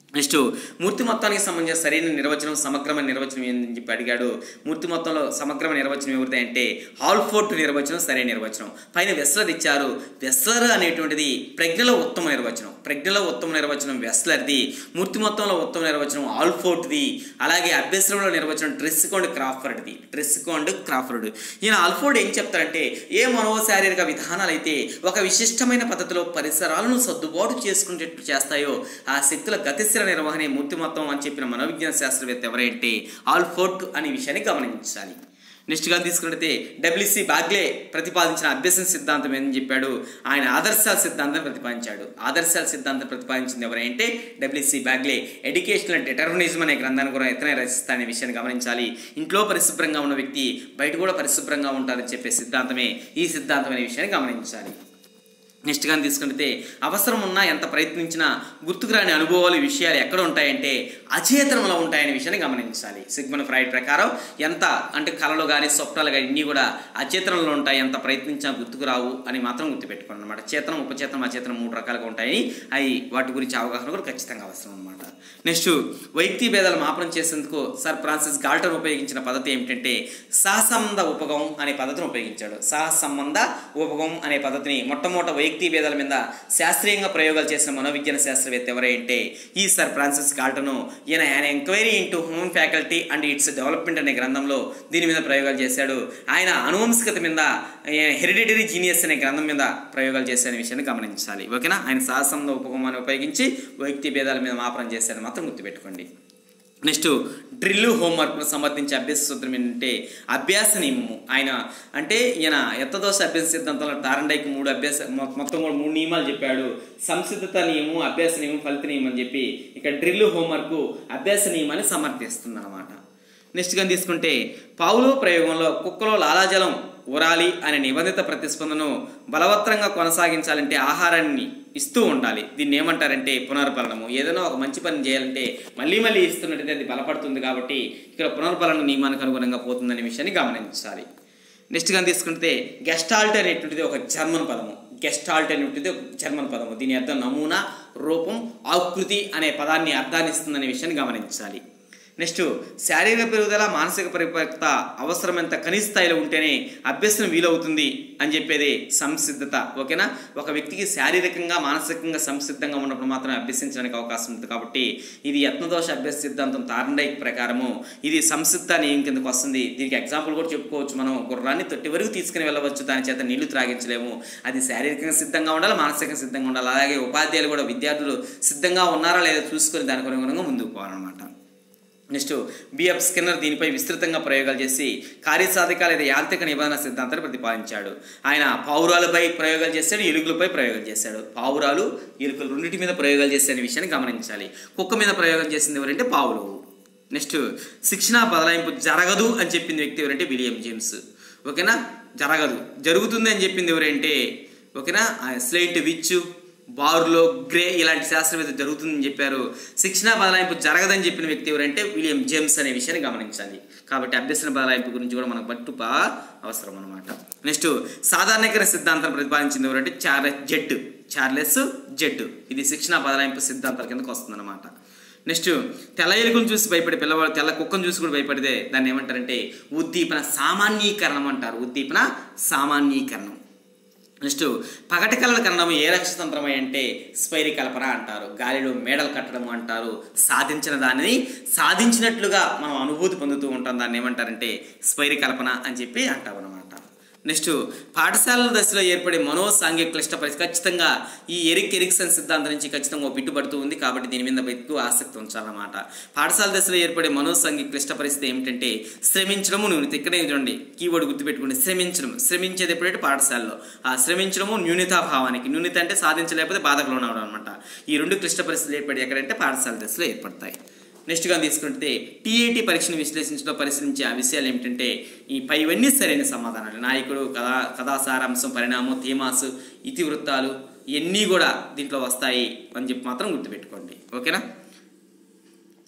నెక్స్ట్ మూర్తి మొత్తానికి సంబంధించిన సరైన నిర్వచనం సమగ్రమైన నిర్వచనం ఏందని చెప్పి అడిగాడు మూర్తి మొత్తంలో సమగ్రమైన నిర్వచనం ఎవరిది అంటే హాల్ఫోర్ట్ నిర్వచనం సరైన నిర్వచనం పైన వెస్లర్ ఇచ్చారు వెస్లర్ అనేటువంటిది ప్రజ్ఞలో ఉత్తమ నిర్వచనం ప్రజ్ఞలో ఉత్తమ నిర్వచనం వెస్లర్ది మూర్తి మొత్తంలో ఉత్తమ నిర్వచనం ఆల్ఫోర్ట్ది అలాగే అభ్యసనంలో నిర్వచనం ట్రెస్కోండ్ క్రాఫర్డ్ది ట్రెస్కోండ్ క్రాఫర్డ్ ఈయన ఆల్ఫోర్డ్ ఏం చెప్తారంటే ఏ మనోశారీరక విధానాలు అయితే ఒక విశిష్టమైన పద్ధతిలో పరిసరాలను సర్దుబాటు చేసుకునేటట్లు చేస్తాయో ఆ శక్తుల గతిశీల నిర్వహణ మూర్తి మొత్తం అని చెప్పిన మనోవిజ్ఞాన శాస్త్రవేత్త ఎవరంటే ఆల్ఫోర్ట్ అనే విషయాన్ని గమనించాలి నెక్స్ట్గా తీసుకున్నట్లయితే డబ్ల్యూసి బాగ్లే ప్రతిపాదించిన అభ్యసన సిద్ధాంతం ఏమని చెప్పాడు ఆయన ఆదర్శాల సిద్ధాంతం ప్రతిపాదించాడు ఆదర్శాల సిద్ధాంతం ప్రతిపాదించింది ఎవరంటే డబ్ల్యూసి బాగ్లే ఎడ్యుకేషనల్ డెటర్మినిజం అనే గ్రంథాన్ని కూడా ఎత్తనే రచిస్తారనే విషయాన్ని గమనించాలి ఇంట్లో పరిశుభ్రంగా ఉన్న వ్యక్తి బయట కూడా పరిశుభ్రంగా ఉంటారని చెప్పే సిద్ధాంతమే ఈ సిద్ధాంతం అనే విషయాన్ని గమనించాలి నెక్స్ట్ కానీ తీసుకుంటే అవసరం ఉన్నా ఎంత ప్రయత్నించినా గుర్తుకురాని అనుభవాలు విషయాలు ఎక్కడ ఉంటాయంటే అచేతనంలో ఉంటాయనే విషయాన్ని గమనించాలి సిగ్మన్ ఫ్రైడ్ ప్రకారం ఎంత అంటే కళలు కానీ స్వప్నాలు కానీ ఇన్ని కూడా అచేతనంలో ఉంటాయి ఎంత ప్రయత్నించినా గుర్తుకు రావు అని మాత్రం గుర్తుపెట్టుకోండి అనమాట చేతనం ఉపచేతనం అచేతనం మూడు రకాలుగా ఉంటాయి అవి వాటి గురించి అవగాహన కూడా ఖచ్చితంగా అవసరం అనమాట నెక్స్ట్ వైక్తి భేదాలు మాపనం చేసేందుకు సర్ ఫ్రాన్సిస్ గాల్టన్ ఉపయోగించిన పద్ధతి ఏమిటంటే సహసంబంధ ఉపగం అనే పద్ధతిని ఉపయోగించాడు సహసంబంధ ఉపగం అనే పద్ధతిని మొట్టమొదట వైయక్తి భేదాల మీద శాస్త్రీయంగా ప్రయోగాలు చేసిన మనోవిజ్ఞాన శాస్త్రవేత్త ఎవరంటే ఈ సర్ ఫ్రాన్సిస్ గాల్టను ఈయన ఆయన Inquiry into Human Faculty and Its Development అనే గ్రంథంలో దీని మీద ప్రయోగాలు చేశాడు ఆయన అనువంశికత మీద హెరిడిటరీ జీనియస్ అనే గ్రంథం మీద ప్రయోగాలు చేసే విషయాన్ని గమనించాలి ఓకేనా ఆయన సహసంబంధ ఉపగమాన్ని ఉపయోగించి వ్యక్తి భేదాల మీద మాపనం చేశారని మాత్రం గుర్తుపెట్టుకోండి నెక్స్ట్ డ్రిల్ హోంవర్క్ను సమర్థించే అభ్యాస సూత్రం ఏంటంటే అభ్యాస నియమము ఆయన అంటే ఈయన ఎత్తదోష అభ్యాస సిద్ధాంతంలో టారండైకి మూడు అభ్యాస మొ- మొత్తం కూడా మూడు నియమాలు చెప్పాడు సంసిద్ధత నియమం అభ్యాస నియమం ఫలిత నియమం అని చెప్పి ఇక్కడ డ్రిల్ హోంవర్క్ అభ్యాస నియమాన్ని సమర్థిస్తుంది అనమాట నెక్స్ట్ కానీ తీసుకుంటే పావులో ప్రయోగంలో కుక్కలో లాలాజలం ఊరాలి అనే నిబంధిత ప్రతిస్పందనను బలవత్తరంగా కొనసాగించాలంటే ఆహారాన్ని ఇస్తూ ఉండాలి దీన్ని ఏమంటారంటే పునర్బలనము ఏదైనా ఒక మంచి పని చేయాలంటే మళ్ళీ మళ్ళీ ఇస్తున్నట్టయితే అది బలపడుతుంది కాబట్టి ఇక్కడ పునర్బలన నియమానికి అనుగుణంగా పోతుందనే విషయాన్ని గమనించాలి నెక్స్ట్ కానీ తీసుకుంటే గెస్టాల్ట్ అనేటువంటిది ఒక జర్మన్ పదము గెస్టాల్ట్ అనేటువంటిది ఒక జర్మన్ పదము దీని అర్థం నమూనా రూపం ఆకృతి అనే పదాన్ని అర్థాన్ని ఇస్తుందనే విషయాన్ని గమనించాలి నెక్స్ట్ శారీరక పెరుగుదల మానసిక పరిపక్వత అవసరమంత కనీస స్థాయిలో ఉంటేనే అభ్యసనం వీలవుతుంది అని చెప్పేది సంసిద్ధత ఓకేనా ఒక వ్యక్తికి శారీరకంగా మానసికంగా సంసిద్ధంగా ఉన్నప్పుడు మాత్రమే అభ్యసించడానికి అవకాశం ఉంది కాబట్టి ఇది యత్నదోష అభ్యాస సిద్ధాంతం తారండైక్ ప్రకారము ఇది సంసిద్ధ నియమం కిందకు వస్తుంది దీనికి ఎగ్జాంపుల్ కూడా చెప్పుకోవచ్చు మనం గుర్రాన్ని తొట్టి వరకు తీసుకుని వెళ్ళవచ్చు దాని చేత నీళ్లు త్రాగించలేము అది శారీరకంగా సిద్ధంగా ఉండాలి మానసికంగా సిద్ధంగా ఉండాలి అలాగే ఉపాధ్యాయులు కూడా విద్యార్థులు సిద్ధంగా ఉన్నారా లేదా చూసుకొని దానికి అనుగుణంగా ముందుకు పోవాలన్నమాట నెక్స్ట్ బిఎఫ్ స్కిన్నర్ దీనిపై విస్తృతంగా ప్రయోగాలు చేసి కార్యసాధక లేదా యాంత్రిక నిబంధన సిద్ధాంతాన్ని ప్రతిపాదించాడు ఆయన పావురాలపై ప్రయోగాలు చేశాడు ఎలుకలపై ప్రయోగాలు చేశాడు పావురాలు ఎలుకలు రెండింటి మీద ప్రయోగాలు చేసే విషయాన్ని గమనించాలి కుక్క మీద ప్రయోగం చేసింది ఎవరంటే పావులు నెక్స్ట్ శిక్షణ బదలాయింపు జరగదు అని చెప్పింది వ్యక్తి ఎవరంటే విలియం జేమ్స్ ఓకేనా జరగదు జరుగుతుంది అని చెప్పింది ఎవరంటే ఓకేనా స్లైట్ విచ్చు బారులో గ్రే ఇలాంటి శాస్త్రవేత్త జరుగుతుందని చెప్పారు శిక్షణ బదలాయింపు జరగదని చెప్పిన వ్యక్తి ఎవరంటే విలియం జేమ్స్ అనే విషయాన్ని గమనించాలి కాబట్టి అభ్యసన బదలాయింపు గురించి కూడా మనకు పట్టు బాగా అవసరం అనమాట నెక్స్ట్ సాధారణీకరణ సిద్ధాంతం ప్రతిపాదించింది ఎవరంటే చార్లెస్ జెడ్ చార్లెస్ జెడ్ ఇది శిక్షణ బదలాయింపు సిద్ధాంతాల కిందకు వస్తుందన్నమాట నెక్స్ట్ తెల్ల ఎలుకను చూసి భయపడే పిల్లవాడు తెల్ల కుక్కను చూసి కూడా భయపడితే దాన్ని ఏమంటారంటే ఉద్దీపన సామాన్యీకరణం అంటారు ఉద్దీపన సామాన్యీకరణం నెక్స్ట్ పగటి కళల కనడం ఏ రక్షతంత్రమై అంటే స్పైరి కల్పన అంటారు గాలిలో మేడలు కట్టడం అంటారు సాధించిన దానిని సాధించినట్లుగా మనం అనుభూతి పొందుతూ ఉంటాం దాన్ని ఏమంటారంటే స్పైరి కల్పన అని చెప్పి అంటాం అనమాట నెక్స్ట్ పాఠశాలల దశలో ఏర్పడే మనోసాంఘిక క్లిష్ట పరిస్థితి ఖచ్చితంగా ఈ ఎరిక్ ఎరిక్సన్ సిద్ధాంతం నుంచి ఖచ్చితంగా ఓ బిట్టుబడుతూ ఉంది కాబట్టి దీని మీద ఎక్కువ ఆసక్తి ఉంచాలన్నమాట పాఠశాల దశలో ఏర్పడే మనోసాంఘిక క్లిష్ట పరిస్థితి ఏమిటంటే శ్రమించడము న్యూనత ఇక్కడే చూడండి కీవర్డ్ గుర్తుపెట్టుకోండి శ్రమించడం శ్రమించేది ఎప్పుడంటే పాఠశాలలో ఆ శ్రమించడము న్యూనతాభావానికి న్యూనత అంటే సాధించలేకపోతే బాధకు లోనవడం అనమాట ఈ రెండు క్లిష్ట పరిస్థితులు ఏర్పడి ఎక్కడంటే పాఠశాల దశలో ఏర్పడతాయి నెక్స్ట్గా తీసుకుంటే టీఏటీ పరీక్షను విశ్లేషించడం పరిశీలించే ఆ విషయాలు ఏమిటంటే ఈ పైవన్నీ సరైన సమాధానాలు నాయకుడు కథా కథా సారాంశం పరిణామం థీమాసు ఇతివృత్తాలు ఇవన్నీ కూడా దీంట్లో వస్తాయి అని చెప్పి మాత్రం గుర్తుపెట్టుకోండి ఓకేనా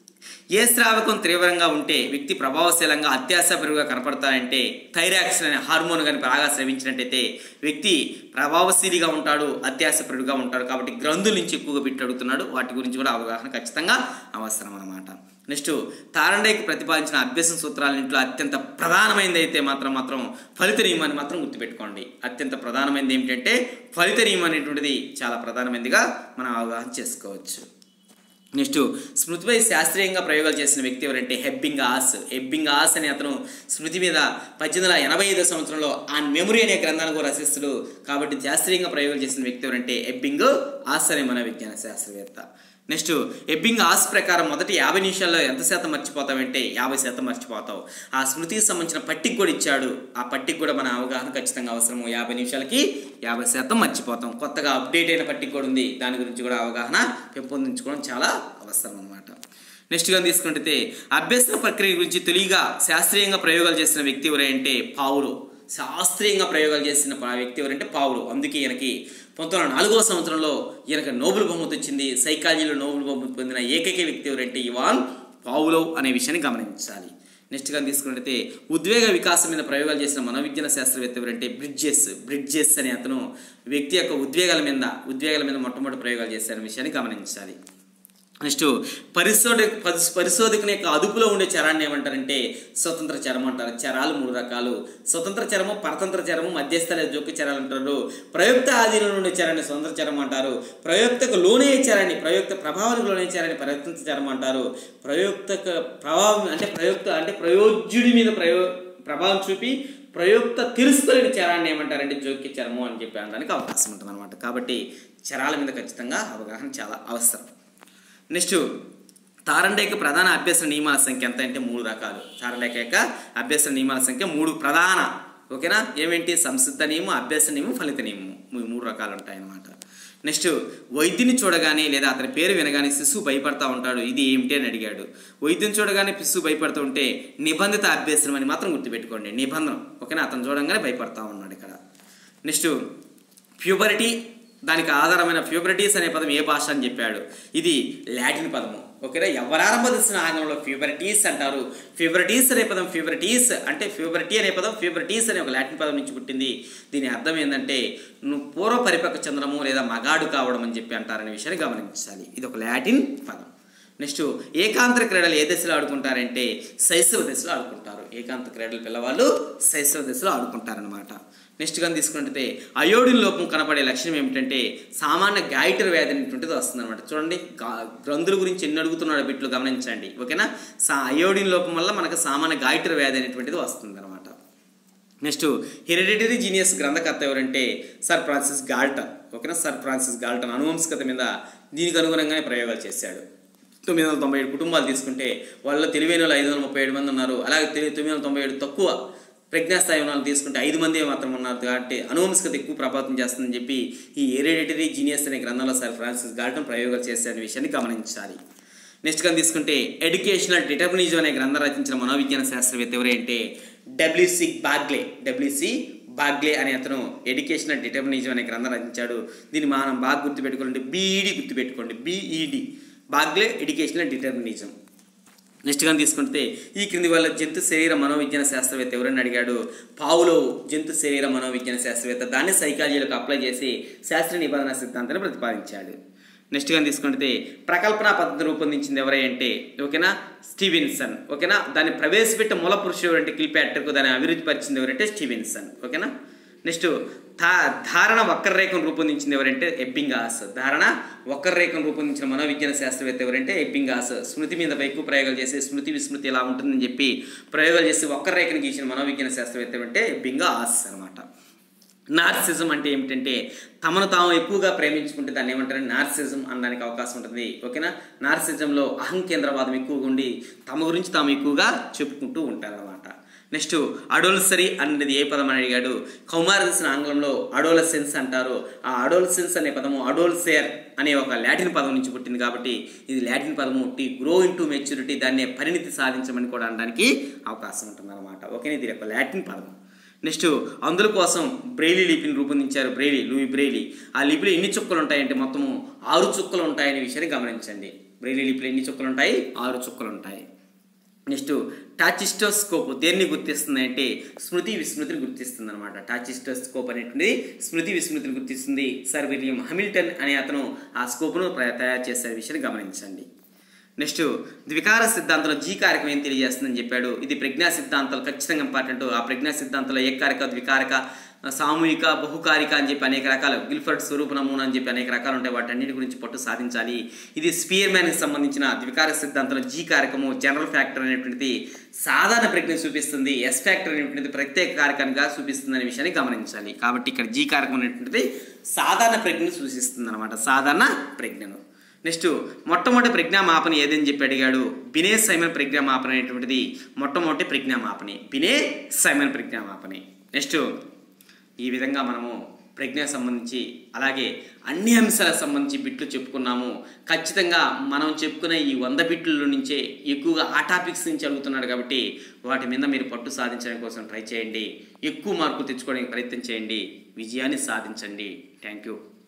ఏ స్రావకం తీవ్రంగా ఉంటే వ్యక్తి ప్రభావశీలంగా అత్యాశపరుగా కనపడతాడంటే థైరాక్సిన్ అనే హార్మోన్ కానీ బాగా స్రవించినట్టయితే వ్యక్తి ప్రభావశీలిగా ఉంటాడు అత్యాశపరుడుగా ఉంటాడు కాబట్టి గ్రంథుల నుంచి ఎక్కువగా పెట్టి అడుగుతున్నాడు వాటి గురించి కూడా అవగాహన ఖచ్చితంగా అవసరం అన్నమాట నెక్స్ట్ తారండేకి ప్రతిపాదించిన అభ్యసన సూత్రాలన్నింటిలో అత్యంత ప్రధానమైనది అయితే మాత్రం మాత్రం ఫలిత నియమాన్ని మాత్రం గుర్తుపెట్టుకోండి అత్యంత ప్రధానమైనది ఏమిటంటే ఫలిత నియమం అనేటువంటిది చాలా ప్రధానమైనదిగా మనం అవగాహన చేసుకోవచ్చు నెక్స్ట్ స్మృతిపై శాస్త్రీయంగా ప్రయోగాలు చేసిన వ్యక్తి ఎవరంటే హెబ్బింగ్ ఆస్ హెబ్బింగ్ ఆస్ అనే అతను స్మృతి మీద పద్దెనిమిది వందల ఎనభై ఐదో సంవత్సరంలో ఆన్ మెమరీ అనే గ్రంథాన్ని కూడా రచిస్తుడు కాబట్టి శాస్త్రీయంగా ప్రయోగాలు చేసిన వ్యక్తి ఎవరంటే హెబ్బింగ్ ఆస్ అనే మన విజ్ఞాన శాస్త్రవేత్త నెక్స్ట్ ఎబ్బింగ్ ఆస్ ప్రకారం మొదటి యాభై నిమిషాల్లో ఎంత శాతం మర్చిపోతావంటే యాభై శాతం మర్చిపోతావు ఆ స్మృతికి సంబంధించిన పట్టిక కూడా ఇచ్చాడు ఆ పట్టిక కూడా మన అవగాహన ఖచ్చితంగా అవసరము యాభై నిమిషాలకి యాభై శాతం మర్చిపోతాం కొత్తగా అప్డేట్ అయిన పట్టిక కూడా ఉంది దాని గురించి కూడా అవగాహన పెంపొందించుకోవడం చాలా అవసరం అనమాట నెక్స్ట్గా తీసుకుంటే అభ్యసన ప్రక్రియ గురించి తెలియగా శాస్త్రీయంగా ప్రయోగాలు చేసిన వ్యక్తి ఎవరంటే పావులు శాస్త్రీయంగా ప్రయోగాలు చేసిన పా- వ్యక్తి ఎవరంటే పావులు అందుకే ఈయనకి పంతొమ్మిది వందల నాలుగో సంవత్సరంలో ఈయనకి నోబెల్ బహుమతి వచ్చింది సైకాలజీలో నోబెల్ బహుమతి పొందిన ఏకైక వ్యక్తి ఎవరంటే ఇవాన్ పావులో అనే విషయాన్ని గమనించాలి నెక్స్ట్గా తీసుకున్నట్టయితే ఉద్వేగ వికాసం మీద ప్రయోగాలు చేసిన మనోవిజ్ఞాన శాస్త్రవేత్త ఎవరంటే బ్రిడ్జెస్ బ్రిడ్జెస్ అనే అతను వ్యక్తి యొక్క ఉద్వేగాల మీద ఉద్వేగాల మీద మొట్టమొదటి ప్రయోగాలు చేశారనే విషయాన్ని గమనించాలి నెక్స్ట్ పరిశోధ పరిశ్- పరిశోధకుని యొక్క అదుపులో ఉండే చరాన్ని ఏమంటారంటే స్వతంత్ర చరం అంటారు చరాలు మూడు రకాలు స్వతంత్ర చరము పరతంత్ర చరము మధ్యస్థ లేదా జోక్య చరాలు అంటారు ప్రయుక్త ఆధీనంలో ఉండే చరాన్ని స్వతంత్ర చరం అంటారు ప్రయుక్తకు లోనే చరాన్ని ప్రయుక్త ప్రభావానికి లోనే చరాన్ని ప్రయుక్త చరం అంటారు ప్రయుక్త ప్రభావం అంటే ప్రయుక్త అంటే ప్రయోజ్యుడి మీద ప్రయో ప్రభావం చూపి ప్రయుక్త తెలుసుకోలేని చరాన్ని ఏమంటారంటే జోక్య చరము అని చెప్పి అనడానికి అవకాశం ఉంటుంది అనమాట కాబట్టి చరాల మీద ఖచ్చితంగా అవగాహన చాలా అవసరం నెక్స్ట్ తారండేక ప్రధాన అభ్యసన నియమాల సంఖ్య ఎంత అంటే మూడు రకాలు తారండేక యొక్క అభ్యసన నియమాల సంఖ్య మూడు ప్రధాన ఓకేనా ఏమేంటి సంసిద్ధ నియమం అభ్యాస నియమం ఫలిత నియమం ఈ మూడు రకాలు ఉంటాయన్నమాట నెక్స్ట్ వైద్యుని చూడగానే లేదా అతని పేరు వినగానే శిశువు భయపడతా ఉంటాడు ఇది ఏమిటి అని అడిగాడు వైద్యుని చూడగానే శిశువు భయపడుతూ ఉంటే నిబంధిత అభ్యసనం అని మాత్రం గుర్తుపెట్టుకోండి నిబంధన ఓకేనా అతను చూడగానే భయపడతా ఉన్నాడు ఇక్కడ నెక్స్ట్ ప్యూబరిటీ దానికి ఆధారమైన ప్యూబరిటీస్ అనే పదం ఏ భాష అని చెప్పాడు ఇది లాటిన్ పదము ఓకేనా ఎవరారంభ దశన ఆంగ్లంలో ఫ్యూబరిటీస్ అంటారు ఫ్యూబరిటీస్ అనే పదం ఫ్యూబరిటీస్ అంటే ఫ్యూబరిటీ అనే పదం ఫ్యూబరిటీస్ అనే ఒక లాటిన్ పదం నుంచి పుట్టింది దీని అర్థం ఏంటంటే నువ్వు పూర్వ పరిపక్వ చెందడము లేదా మగాడు కావడం అని చెప్పి అంటారనే విషయాన్ని గమనించాలి ఇది ఒక లాటిన్ పదం నెక్స్ట్ ఏకాంత క్రీడలు ఏ దశలో ఆడుకుంటారంటే శైశవ దశలో ఆడుకుంటారు ఏకాంత క్రీడలు పిల్లవాళ్ళు శైశవ దశలో ఆడుకుంటారనమాట నెక్స్ట్ కానీ తీసుకుంటే అయోడిన్ లోపం కనపడే లక్షణం ఏమిటంటే సామాన్య గాయిటర్ వ్యాధి అనేటువంటిది వస్తుంది అనమాట చూడండి గా- గ్రంథుల గురించి ఎన్ని అడుగుతున్నాడు బిట్లు గమనించండి ఓకేనా సా అయోడిన్ లోపం వల్ల మనకు సామాన్య గాయిటర్ వ్యాధి అనేటువంటిది వస్తుంది అనమాట నెక్స్ట్ హెరిడిటరీ జీనియస్ గ్రంథకర్త ఎవరంటే సర్ ఫ్రాన్సిస్ గాల్టన్ ఓకేనా సర్ ఫ్రాన్సిస్ గాల్టన్ అనువంశికత మీద దీనికి అనుగుణంగానే ప్రయోగాలు చేశాడు తొమ్మిది వందల తొంభై ఏడు కుటుంబాలు తీసుకుంటే వాళ్ళలో తెలివైన వాళ్ళు ఐదు వందల ముప్పై ఏడు మంది ఉన్నారు అలాగే తెలి- తొమ్మిది వందల తొంభై ఏడు తక్కువ ప్రజ్ఞాస్థాయి ఉన్న వాళ్ళు తీసుకుంటే ఐదు మంది మాత్రం ఉన్నారు కాబట్టి అనువంశికత ఎక్కువ ప్రభావితం చేస్తుందని చెప్పి ఈ హెరిడిటరీ జీనియస్ అనే గ్రంథంలో సర్ ఫ్రాన్సిస్ గాల్టన్ ప్రయోగాలు చేశారనే విషయాన్ని గమనించాలి నెక్స్ట్ కానీ తీసుకుంటే ఎడ్యుకేషనల్ డిటర్మినిజం అనే గ్రంథం రచించిన మనోవిజ్ఞాన శాస్త్రవేత్త ఎవరంటే డబ్ల్యూసి బాగ్లే డబ్ల్యూసి బాగ్లే అనే అతను ఎడ్యుకేషనల్ డిటర్మినిజం అనే గ్రంథం రచించాడు దీన్ని మనం బాగా గుర్తుపెట్టుకోవాలంటే బీఈడి గుర్తుపెట్టుకోండి BED Bagley educational determinism next కానీ తీసుకుంటే ఈ క్రింది వల్ల జంతు శరీర మనోవిజ్ఞాన శాస్త్రవేత్త ఎవరైనా అడిగాడు పావులో జంతు శరీర మనోవిజ్ఞాన శాస్త్రవేత్త దాన్ని సైకాలజీలోకి అప్లై చేసి శాస్త్ర నిబంధన సిద్ధాంతాన్ని ప్రతిపాదించాడు నెక్స్ట్ కానీ తీసుకుంటే ప్రకల్పన పద్ధతి రూపొందించింది ఎవరై అంటే ఓకేనా స్టీవెన్సన్ ఓకేనా దాన్ని ప్రవేశపెట్టే మూల పురుషుడు ఎవరంటే కిల్పాట్రిక్ దాన్ని అభివృద్ధి పరిచింది ఎవరంటే స్టీవెన్సన్ ఓకేనా నెక్స్ట్ ధా ధారణ వక్రరేఖను రూపొందించింది ఎవరంటే ఎబ్బింగాస్ ధారణ వక్రరేఖను రూపొందించిన మనోవిజ్ఞాన శాస్త్రవేత్త ఎవరంటే ఎబ్బింగాస్ స్మృతి మీద ఎక్కువ ప్రయోగాలు చేసి స్మృతి విస్మృతి ఎలా ఉంటుందని చెప్పి ప్రయోగాలు చేసి వక్రరేఖను గీసిన మనోవిజ్ఞాన శాస్త్రవేత్త ఎవరంటే ఎబ్బింగాస్ అనమాట నార్సిజం అంటే ఏమిటంటే తమను తాము ఎక్కువగా ప్రేమించుకుంటే దాన్ని ఏమంటారు నార్సిజం అనడానికి అవకాశం ఉంటుంది ఓకేనా నార్సిజంలో అహంకేంద్రవాదం ఎక్కువగా ఉండి తమ గురించి తాము ఎక్కువగా చెప్పుకుంటూ ఉంటారన్నమాట నెక్స్ట్ అడోల్సరీ అనేది ఏ పదం అని అడిగాడు కౌమారదర్శన ఆంగ్లంలో అడోలసెన్స్ అంటారు ఆ అడోలసెన్స్ అనే పదము అడోల్సేర్ అనే ఒక లాటిన్ పదం నుంచి పుట్టింది కాబట్టి ఇది లాటిన్ పదము to grow into maturity దాన్ని పరిణితి సాధించమని కూడా అనడానికి అవకాశం ఉంటుంది అనమాట ఓకే ఇది ఒక లాటిన్ పదం నెక్స్ట్ అందుల కోసం బ్రెయిలీ లిపిని రూపొందించారు బ్రెయిలీ లూయి బ్రెయిలీ ఆ లిపిలో ఎన్ని చుక్కలు ఉంటాయంటే మొత్తము ఆరు చుక్కలు ఉంటాయనే విషయాన్ని గమనించండి బ్రెయిలీ లిపిలో ఎన్ని చుక్కలు ఉంటాయి ఆరు చుక్కలు ఉంటాయి నెక్స్ట్ టాచిస్టోస్కోప్ దేన్ని గుర్తిస్తుంది అంటే స్మృతి విస్మృతిని గుర్తిస్తుంది అనమాట టాచిస్టోస్కోప్ అనేటువంటిది స్మృతి విస్మృతిని గుర్తిస్తుంది సర్ విలియం హమిల్టన్ అనే అతను ఆ స్కోప్ను ప్ర- తయారు చేసే విషయాన్ని గమనించండి నెక్స్ట్ ద్వికార సిద్ధాంతంలో జీ కారకం ఏం తెలియజేస్తుందని చెప్పాడు ఇది ప్రజ్ఞా సిద్ధాంతాలు ఖచ్చితంగా ఇంపార్టెంట్ ఆ ప్రజ్ఞా సిద్ధాంతంలో ఏకారక ద్వికారక సామూహిక బహుకారిక అని చెప్పి అనేక రకాలు గిల్ఫర్డ్ స్వరూప నమూనా అని చెప్పి అనేక రకాలు ఉంటాయి వాటన్నిటి గురించి పట్టు సాధించాలి ఇది స్పియర్ మ్యాన్కి సంబంధించిన ద్వికార సిద్ధాంతంలో జీ కారకము జనరల్ ఫ్యాక్టర్ అనేటువంటిది సాధారణ ప్రజ్ఞ చూపిస్తుంది ఎస్ ఫ్యాక్టర్ అనేటువంటిది ప్రత్యేక కారకంగా చూపిస్తుంది అనే విషయాన్ని గమనించాలి కాబట్టి ఇక్కడ జీ కారకం అనేటువంటిది సాధారణ ప్రజ్ఞను సూచిస్తుంది అనమాట సాధారణ ప్రజ్ఞను నెక్స్ట్ మొట్టమొదటి ప్రజ్ఞామాపన ఏదని చెప్పి అడిగాడు బినే సైమన్ ప్రజ్ఞామాపన అనేటువంటిది మొట్టమొదటి ప్రజ్ఞామాపని బినే సైమన్ ప్రజ్ఞామాపని నెక్స్ట్ ఈ విధంగా మనము ప్రజ్ఞకు సంబంధించి అలాగే అన్ని అంశాలకు సంబంధించి బిట్లు చెప్పుకున్నాము ఖచ్చితంగా మనం చెప్పుకునే ఈ వంద బిట్ల నుంచే ఎక్కువగా ఆ టాపిక్స్ నుంచి అడుగుతున్నాడు కాబట్టి వాటి మీద మీరు పట్టు సాధించడం కోసం ట్రై చేయండి ఎక్కువ మార్కులు తెచ్చుకోవడానికి ప్రయత్నం చేయండి విజయాన్ని సాధించండి థ్యాంక్ యూ